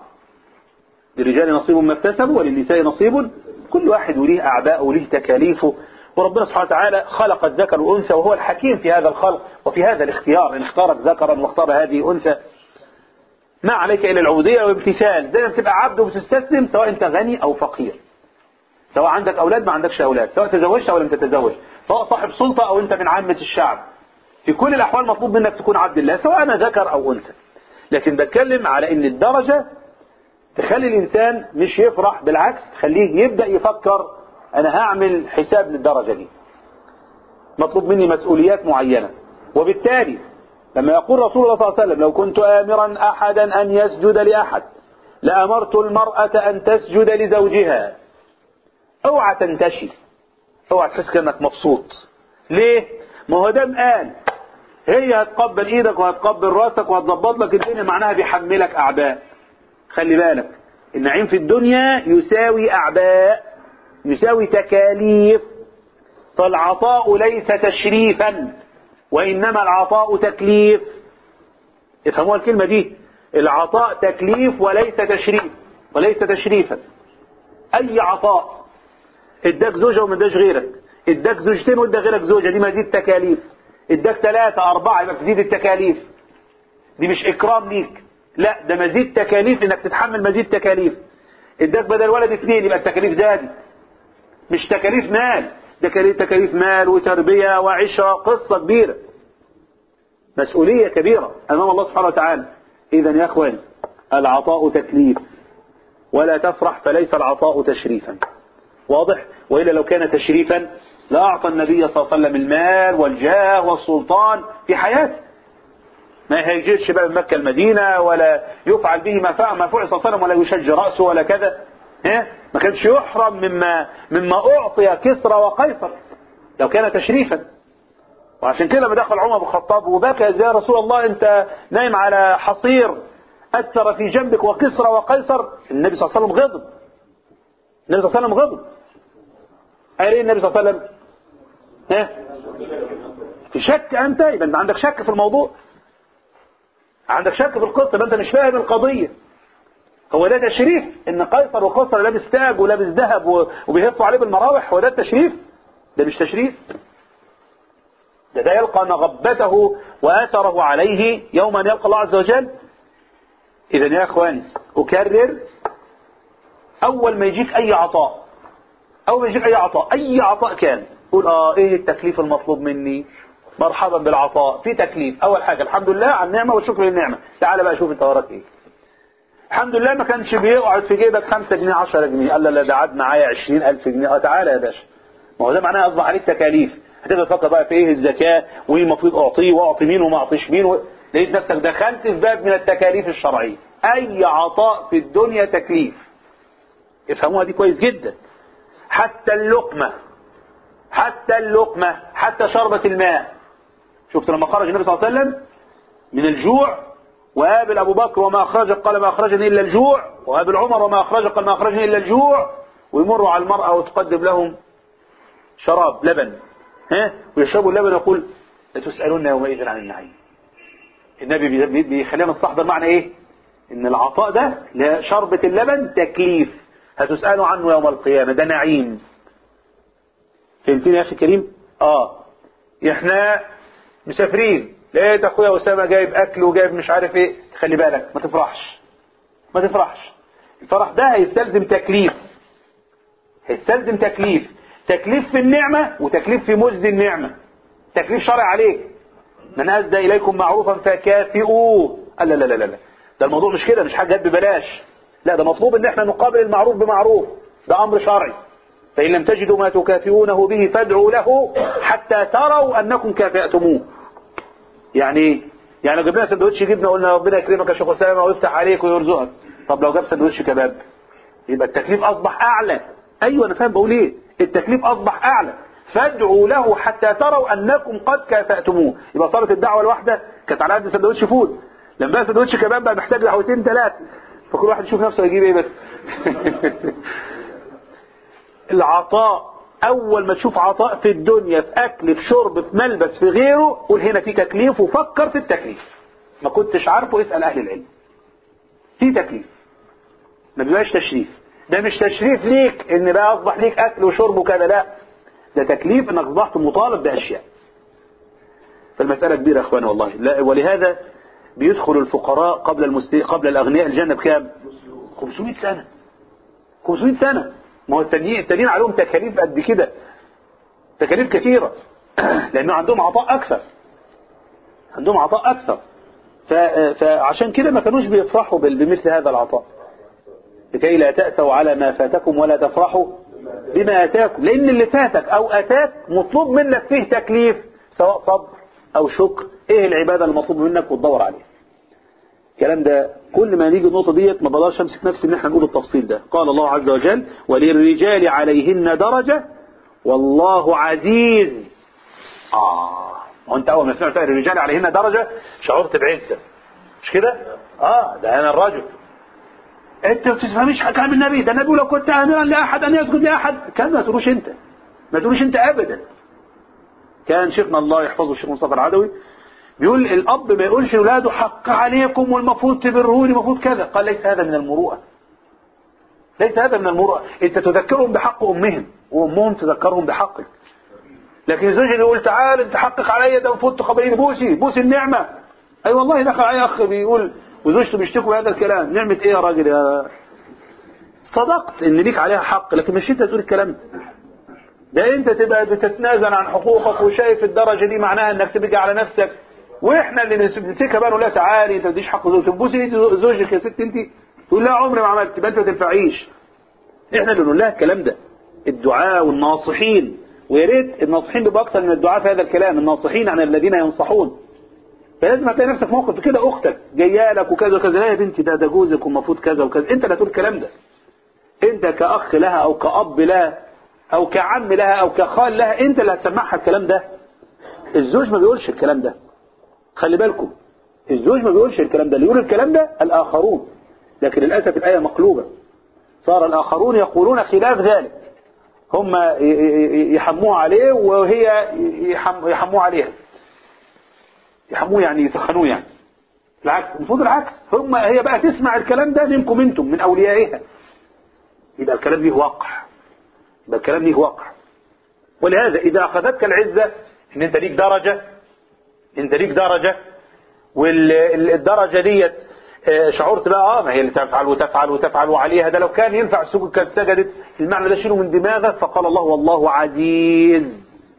للرجال نصيب ما اكتسبوا وللنساء نصيب كل واحد وليه أعباء وليه تكاليفه وربنا سبحانه وتعالى خلق الذكر والأنثى وهو الحكيم في هذا الخلق وفي هذا الاختيار إن اختارك ذكرا واختار هذه أنثى ما عليك إلا العبودية والامتثال زي ما بتبقى عبد وبتستسلم سواء أنت غني أو فقير سواء عندك أولاد ما عندكش أولاد سواء تزوجت أو لم تتزوج سواء صاحب سلطة أو أنت من عامة الشعب في كل الأحوال مطلوب منك تكون عبد الله سواء أنا ذكر أو أنثى لكن بتكلم على أن الدرجة تخلي الإنسان مش يفرح بالعكس تخليه يبدأ يفكر أنا هعمل حساب للدرجة دي مطلوب مني مسؤوليات معينة وبالتالي لما يقول رسول الله صلى الله عليه وسلم لو كنت آمرا أحدا أن يسجد لأحد لأمرت المرأة أن تسجد لزوجها اوعى تنتشي اوعى تحس كأنك مبسوط ليه ما هو دام قال هي هتقبل ايدك وهتقبل راسك وهتظبط لك الدنيا معناها بيحملك اعباء خلي بالك النعيم في الدنيا يساوي اعباء يساوي تكاليف فالعطاء ليس تشريفا وانما العطاء تكليف افهموا الكلمة دي العطاء تكليف وليس تشريف وليس تشريفا اي عطاء اداك زوجة وما اداش غيرك اداك زوجتين وادى غيرك زوجة دي مزيد تكاليف اداك ثلاثة أربعة يبقى تزيد التكاليف دي مش إكرام ليك لا ده مزيد تكاليف انك تتحمل مزيد تكاليف اداك بدل ولد اثنين يبقى التكاليف زادت مش تكاليف مال ده تكاليف مال وتربية وعشرة قصة كبيرة مسؤولية كبيرة أمام الله سبحانه وتعالى إذا يا أخوان العطاء تكليف ولا تفرح فليس العطاء تشريفا واضح وإلا لو كان تشريفا لأعطى النبي صلى الله عليه وسلم المال والجاه والسلطان في حياته ما هيجيش بقى من مكة المدينة ولا يفعل به ما فعل ما فعل صلى الله عليه وسلم ولا يشج رأسه ولا كذا ها ما كانش يحرم مما مما أعطي كسرى وقيصر لو كان تشريفا وعشان كده لما دخل عمر بن الخطاب وبكى يا رسول الله انت نايم على حصير أثر في جنبك وكسرى وقيصر النبي صلى الله عليه وسلم غضب النبي صلى الله عليه وسلم غضب قال ايه النبي صلى الله عليه وسلم ها في شك انت يبقى انت عندك شك في الموضوع عندك شك في القصه يبقى انت مش فاهم القضيه هو ده تشريف ان قيصر وقيصر لابس تاج ولابس ذهب وبيهفوا عليه بالمراوح هو ده التشريف ده مش تشريف ده ده يلقى مغبته واثره عليه يوم ان يلقى الله عز وجل اذا يا اخواني اكرر اول ما يجيك اي عطاء اول ما يجيك اي عطاء اي عطاء كان قول اه ايه التكليف المطلوب مني مرحبا بالعطاء في تكليف اول حاجة الحمد لله على النعمة والشكر للنعمة تعال بقى شوف انت وراك ايه الحمد لله ما كانش بيقعد في جيبك 5 جنيه 10 جنيه قال لا لا ده عاد معايا 20000 جنيه اه تعالى يا باشا ما هو ده معناه اصبح عليك تكاليف هتبدا تفكر بقى في ايه الزكاه وايه المفروض اعطيه واعطي مين وما اعطيش مين و... لقيت نفسك دخلت في باب من التكاليف الشرعيه اي عطاء في الدنيا تكليف افهموها دي كويس جدا حتى اللقمه حتى اللقمه حتى شربة الماء شفت لما خرج النبي صلى الله عليه وسلم من الجوع وقابل أبو بكر وما أخرجك قال ما أخرجني إلا الجوع وقابل عمر وما أخرجك قال ما أخرجني إلا الجوع ويمروا على المرأة وتقدم لهم شراب لبن ها ويشربوا اللبن ويقول لتسألون يومئذ عن النعيم النبي بي- بيخلينا نستحضر معنى ايه ان العطاء ده لشربة اللبن تكليف هتسألوا عنه يوم القيامة ده نعيم فهمتني يا اخي الكريم اه احنا مسافرين لقيت اخويا اسامه جايب اكل وجايب مش عارف ايه خلي بالك ما تفرحش ما تفرحش الفرح ده هيستلزم تكليف هيستلزم تكليف تكليف في النعمة وتكليف في مجد النعمة تكليف شرعي عليك من أسدى إليكم معروفا فكافئوه لا لا لا لا لا ده الموضوع مش كده مش حاجة جت ببلاش لا ده مطلوب ان احنا نقابل المعروف بمعروف ده امر شرعي فإن لم تجدوا ما تكافئونه به فادعوا له حتى تروا أنكم كافأتموه يعني ايه؟ يعني لو جبنا سندوتش جبنه قلنا ربنا يكرمك يا شيخ اسامه ويفتح عليك ويرزقك طب لو جاب سندوتش كباب يبقى التكليف اصبح اعلى ايوه انا فاهم بقول ايه التكليف اصبح اعلى فادعوا له حتى تروا انكم قد كافاتموه يبقى صارت الدعوه الواحده كانت على قد سندوتش فول لما بقى سندوتش كباب بقى محتاج دعوتين ثلاثه فكل واحد يشوف نفسه يجيب ايه بس العطاء اول ما تشوف عطاء في الدنيا في اكل في شرب في ملبس في غيره قول هنا في تكليف وفكر في التكليف ما كنتش عارفه اسال اهل العلم في تكليف ما بيبقاش تشريف ده مش تشريف ليك ان بقى اصبح ليك اكل وشرب وكذا لا ده تكليف انك اصبحت مطالب باشياء فالمساله كبيره يا اخواني والله لا ولهذا بيدخل الفقراء قبل المست... قبل الاغنياء الجنه بكام 500 سنه 500 سنه ما هو التانيين التانيين عليهم تكاليف قد كده تكاليف كثيره لانه عندهم عطاء اكثر عندهم عطاء اكثر ف... فعشان كده ما كانوش بيفرحوا بال- بمثل هذا العطاء لكي لا تأتوا على ما فاتكم ولا تفرحوا بما أتاكم لأن اللي فاتك أو أتاك مطلوب منك فيه تكليف سواء صبر أو شكر إيه العبادة المطلوب منك وتدور عليها الكلام ده كل ما نيجي النقطة ديت ما بقدرش أمسك نفسي إن احنا نقول التفصيل ده قال الله عز وجل وللرجال عليهن درجة والله عزيز آه وأنت أول ما سمعت الرجال عليهن درجة شعرت بعزة مش كده؟ آه ده أنا الرجل انت ما بتفهميش كلام النبي ده النبي لو كنت امرا لاحد ان يسجد لاحد كان ما تقولوش انت ما تقولوش انت ابدا كان شيخنا الله يحفظه الشيخ مصطفى العدوي بيقول الاب ما يقولش لاولاده حق عليكم والمفروض تبروني المفروض كذا قال ليس هذا من المروءه ليس هذا من المروءه انت تذكرهم بحق امهم وامهم تذكرهم بحقك لكن الزوج اللي يقول تعال انت حقق عليا ده المفروض تقبليني بوسي بوسي النعمه اي أيوة والله دخل علي اخ بيقول وزوجته بيشتكوا هذا الكلام نعمة ايه يا راجل يا صدقت ان ليك عليها حق لكن مش انت تقول الكلام ده ده انت تبقى بتتنازل عن حقوقك وشايف الدرجة دي معناها انك تبقى على نفسك واحنا اللي نمسكها بقى نقول لها تعالي انت ما تديش حق زوجتك تبوسي ايد زوجك يا ست انت تقول لها عمري ما عملت يبقى انت ما تنفعيش احنا اللي نقول لها الكلام ده الدعاء والناصحين ويا ريت الناصحين بيبقى اكتر من الدعاء في هذا الكلام الناصحين عن الذين ينصحون فلازم هتلاقي نفسك في موقف كده اختك جايه لك وكذا وكذا لا يا بنتي ده ده جوزك والمفروض كذا وكذا انت اللي هتقول الكلام ده انت كاخ لها او كاب لها او كعم لها او كخال لها انت اللي هتسمعها الكلام ده الزوج ما بيقولش الكلام ده خلي بالكم الزوج ما بيقولش الكلام ده اللي يقول الكلام ده الاخرون لكن للاسف الايه مقلوبه صار الاخرون يقولون خلاف ذلك هم يحموه عليه وهي يحم- يحموه عليها يحموه يعني يسخنوه يعني العكس المفروض العكس هم هي بقى تسمع الكلام ده منكم انتم من اوليائها يبقى الكلام ليه وقع يبقى الكلام ليه وقع ولهذا اذا اخذتك العزه ان انت ليك درجه انت ليك درجه والدرجه ديت آه، شعرت بقى اه ما هي اللي تفعل وتفعل وتفعل وعليها ده لو كان ينفع السجود كانت سجدت المعنى ده شيله من دماغك فقال الله والله عزيز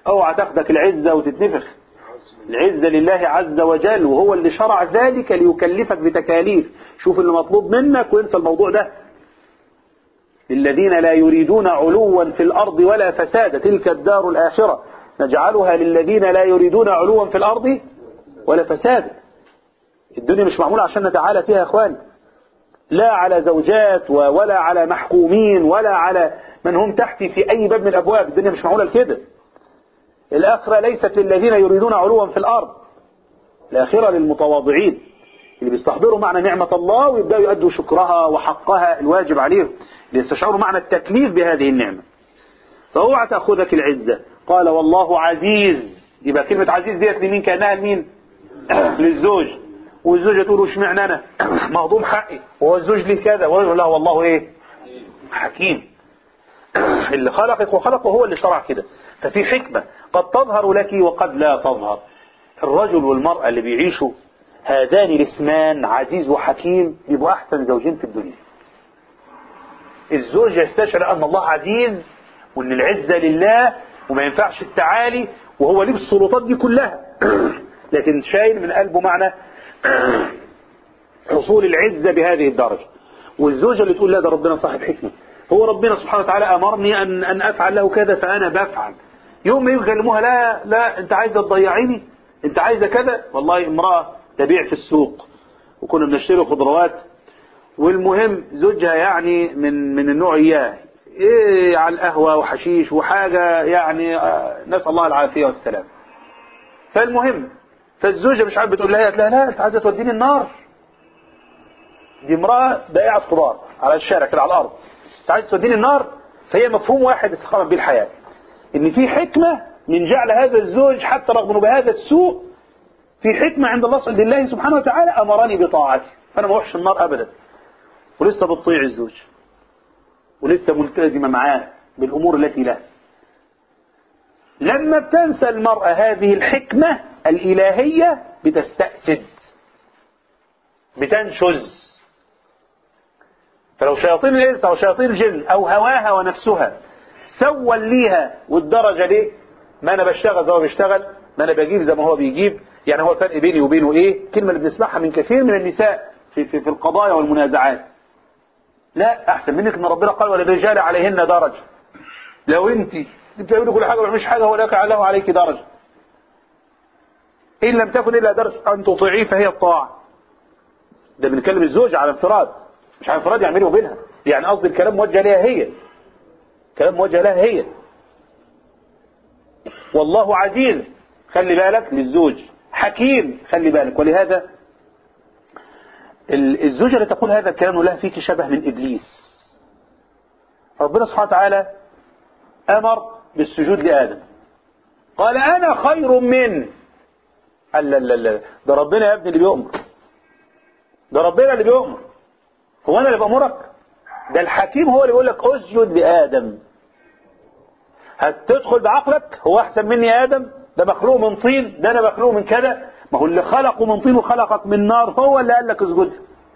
اوعى تاخدك العزة وتتنفخ العزة لله عز وجل وهو اللي شرع ذلك ليكلفك بتكاليف شوف اللي مطلوب منك وانسى الموضوع ده للذين لا يريدون علوا في الأرض ولا فسادا تلك الدار الآخرة نجعلها للذين لا يريدون علوا في الأرض ولا فسادا الدنيا مش معمولة عشان نتعالى فيها يا اخوان لا على زوجات و- ولا على محكومين ولا على من هم تحتي في أي باب من الأبواب الدنيا مش معمولة لكده الآخرة ليست للذين يريدون علوا في الأرض الآخرة للمتواضعين اللي بيستحضروا معنى نعمة الله ويبدأوا يؤدوا شكرها وحقها الواجب عليهم ليستشعروا معنى التكليف بهذه النعمة فاوعى تأخذك العزة قال والله عزيز يبقى كلمة عزيز ديت لمين كأنها لمين للزوج والزوجة تقول وش معنى أنا مهضوم حقي وهو الزوج لي كذا ويقول له والله ايه حكيم اللي خلقك وخلقه هو اللي شرع كده ففي حكمة قد تظهر لك وقد لا تظهر الرجل والمرأة اللي بيعيشوا هذان الاسمان عزيز وحكيم يبقوا أحسن زوجين في الدنيا الزوج يستشعر أن الله عزيز وأن العزة لله وما ينفعش التعالي وهو ليه السلطات دي كلها لكن شايل من قلبه معنى حصول العزة بهذه الدرجة والزوجة اللي تقول لا ده ربنا صاحب حكمة هو ربنا سبحانه وتعالى أمرني أن, أن أفعل له كذا فأنا بفعل يوم ما يكلموها لا لا أنت عايزة تضيعيني أنت عايزة كذا والله امرأة تبيع في السوق وكنا بنشتري خضروات والمهم زوجها يعني من من النوع اياه ايه على القهوه وحشيش وحاجه يعني آه، نسال الله العافيه والسلام فالمهم فالزوجه مش عارفه بتقول لها لا لا انت عايزه توديني النار دي امراه بائعه خضار على الشارع كده على الارض انت عايز توديني النار فهي مفهوم واحد استقامت به الحياه ان في حكمه من جعل هذا الزوج حتى رغم انه بهذا السوء في حكمه عند الله لله سبحانه وتعالى امرني بطاعته فانا ما اروحش النار ابدا ولسه بتطيع الزوج ولسه ملتزمة معاه بالأمور التي له لما بتنسى المرأة هذه الحكمة الإلهية بتستأسد بتنشز فلو شياطين الإنس أو شياطين الجن أو هواها ونفسها سول ليها والدرجة ليه ما أنا بشتغل زي ما هو بيشتغل ما أنا بجيب زي ما هو بيجيب يعني هو الفرق بيني وبينه إيه كلمة اللي بنسمعها من كثير من النساء في, في, في القضايا والمنازعات لا احسن منك ان ربنا قال وللرجال عليهن درجه لو انت بتعملي كل حاجه مش حاجه ولك له عليك درجه ان لم تكن الا درجه ان تطيعيه فهي الطاعه ده بنتكلم الزوج على انفراد مش على انفراد يعمله وبينها يعني قصدي الكلام موجه لها هي كلام موجه لها هي والله عزيز خلي بالك للزوج حكيم خلي بالك ولهذا ال- الزوجة اللي تقول هذا الكلام لها فيك شبه من إبليس ربنا سبحانه وتعالى أمر بالسجود لآدم قال أنا خير من قال لا لا لا ده ربنا يا ابني اللي بيؤمر ده ربنا اللي بيؤمر هو أنا اللي بأمرك ده الحكيم هو اللي بيقول لك اسجد لآدم هتدخل بعقلك هو أحسن مني يا آدم ده مخلوق من طين ده أنا مخلوق من كذا ما هو اللي خلقه من طين وخلقك من نار هو اللي قال لك اسجد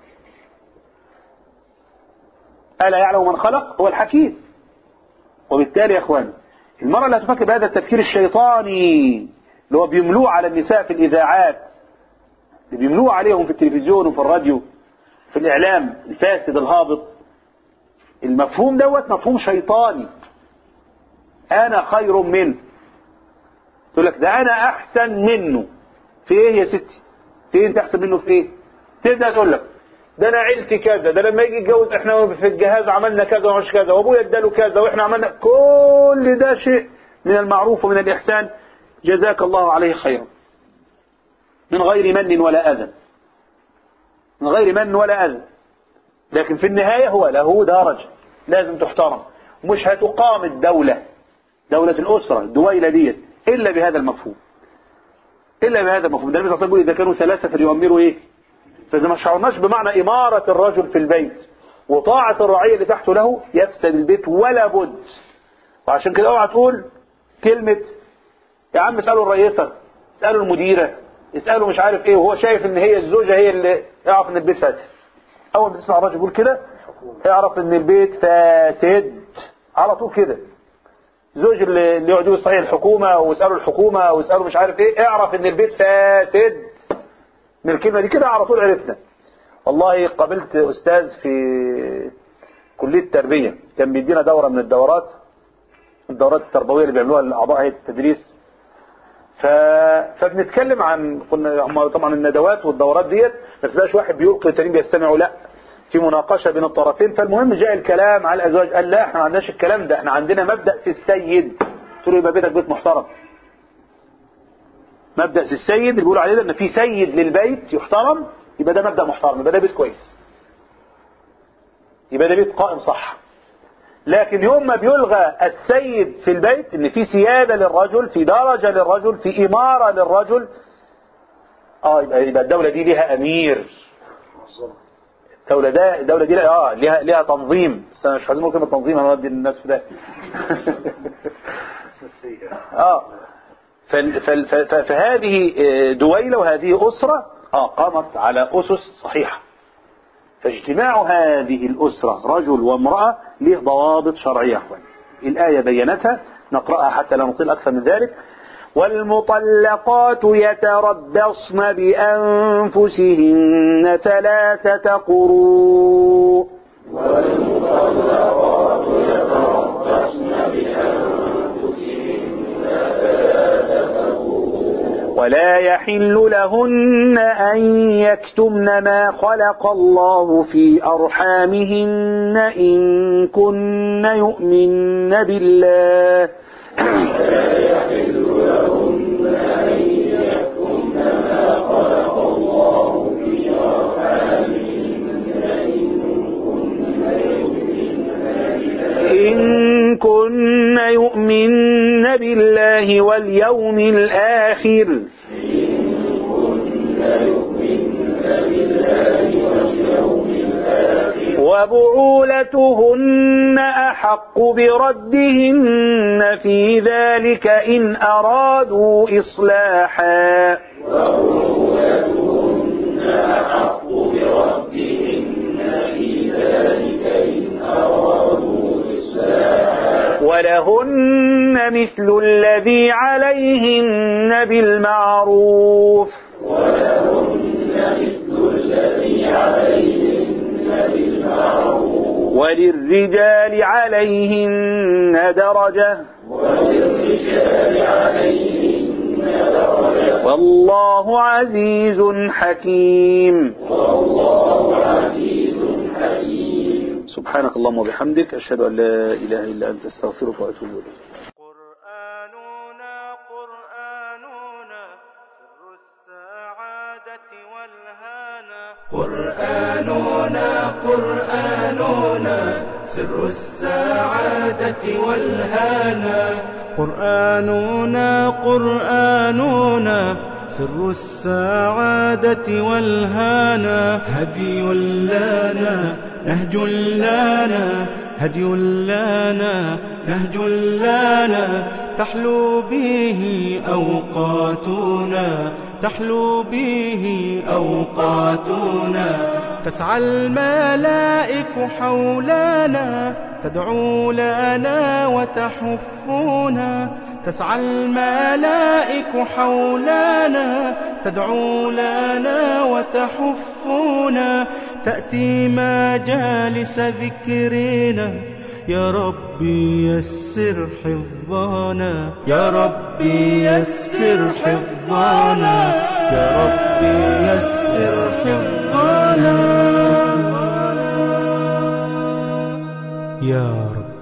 ألا يعلم من خلق هو الحكيم وبالتالي يا اخوان المرأة لا تفكر بهذا التفكير الشيطاني اللي هو بيملوه على النساء في الإذاعات اللي بيملوه عليهم في التلفزيون وفي الراديو في الإعلام الفاسد الهابط المفهوم دوت مفهوم شيطاني أنا خير منه تقول لك ده أنا أحسن منه في إيه يا ستي في إيه أنت أحسن منه في إيه تبدأ تقول لك ده انا عيلتي كذا ده لما يجي يتجوز احنا في الجهاز عملنا كذا ومش كذا وابويا اداله كذا واحنا عملنا كل ده شيء من المعروف ومن الاحسان جزاك الله عليه خيرا من غير من ولا اذى من غير من ولا اذى لكن في النهايه هو له درجه لازم تحترم مش هتقام الدوله دوله الاسره الدويله ديت الا بهذا المفهوم الا بهذا المفهوم ده النبي صلى الله عليه وسلم يقول اذا كانوا ثلاثه فليؤمروا ايه فإذا ما شعرناش بمعنى إمارة الرجل في البيت وطاعة الرعية اللي تحته له يفسد البيت ولا بد وعشان كده اوعى تقول كلمة يا عم اسألوا الرئيسة اسألوا المديرة اسألوا مش عارف ايه وهو شايف ان هي الزوجة هي اللي يعرف ان البيت فاسد اول ما تسمع الراجل يقول كده اعرف ان البيت فاسد على طول كده الزوج اللي اللي يقعد يقول صحيح الحكومة ويسألوا الحكومة ويسألوا مش عارف ايه اعرف ان البيت فاسد من الكلمة دي كده على طول عرفنا والله قابلت استاذ في كلية التربية كان بيدينا دورة من الدورات الدورات التربوية اللي بيعملوها لأعضاء هيئة التدريس ف... فبنتكلم عن قلنا هم طبعا الندوات والدورات ديت ما تبقاش واحد بيلقي والتانيين بيستمعوا لا في مناقشة بين الطرفين فالمهم جاء الكلام على الأزواج قال لا احنا ما عندناش الكلام ده احنا عندنا مبدأ في السيد قلت له يبقى بيتك بيت محترم مبدأ في السيد اللي بيقولوا عليه ده ان في سيد للبيت يحترم يبقى ده مبدأ محترم يبقى ده بيت كويس يبقى ده بيت قائم صح لكن يوم ما بيلغى السيد في البيت ان في سيادة للرجل في درجة للرجل في إمارة للرجل اه يبقى, يبقى الدولة دي ليها أمير الدولة ده الدولة دي لها اه ليها ليها تنظيم بس انا مش عايزين نقول كلمة تنظيم انا بدي الناس في ده اه فال- فال- ف- ف- فهذه آه، دويلة وهذه أسرة اه قامت على أسس صحيحة فاجتماع هذه الأسرة رجل وامرأة له ضوابط شرعية يا أخوان الآية بينتها نقرأها حتى لا نطيل أكثر من ذلك والمطلقات يتربصن بأنفسهن ثلاثة قروء ولا يحل لهن أن يكتمن ما خلق الله في أرحامهن إن كن يؤمن بالله إن كن يؤمن بالله واليوم الآخر وبعولتهن أحق بردهن في ذلك إن أرادوا إصلاحا ولهن مثل الذي عليهن بالمعروف وللرجال عليهن درجة والله عزيز حكيم سبحانك اللهم وبحمدك أشهد أن لا إله إلا أنت استغفرك وأتوب إليك قرآننا قرآننا سر السعادة والهانا قرآننا قرآننا سر السعادة والهانا قرآننا قرآننا سر السعادة والهانا هدي لنا نهج لنا هدي لنا نهج لنا تحلو به أوقاتنا تحلو به أوقاتنا تسعى الملائك حولنا تدعو لنا وتحفنا تسعى الملائك حولنا تدعو لنا وتحفنا تأتي مجالس ذكرنا يا ربي يسر حفظنا يا ربي يسر حفظنا يا ربي يسر حفظنا يا رب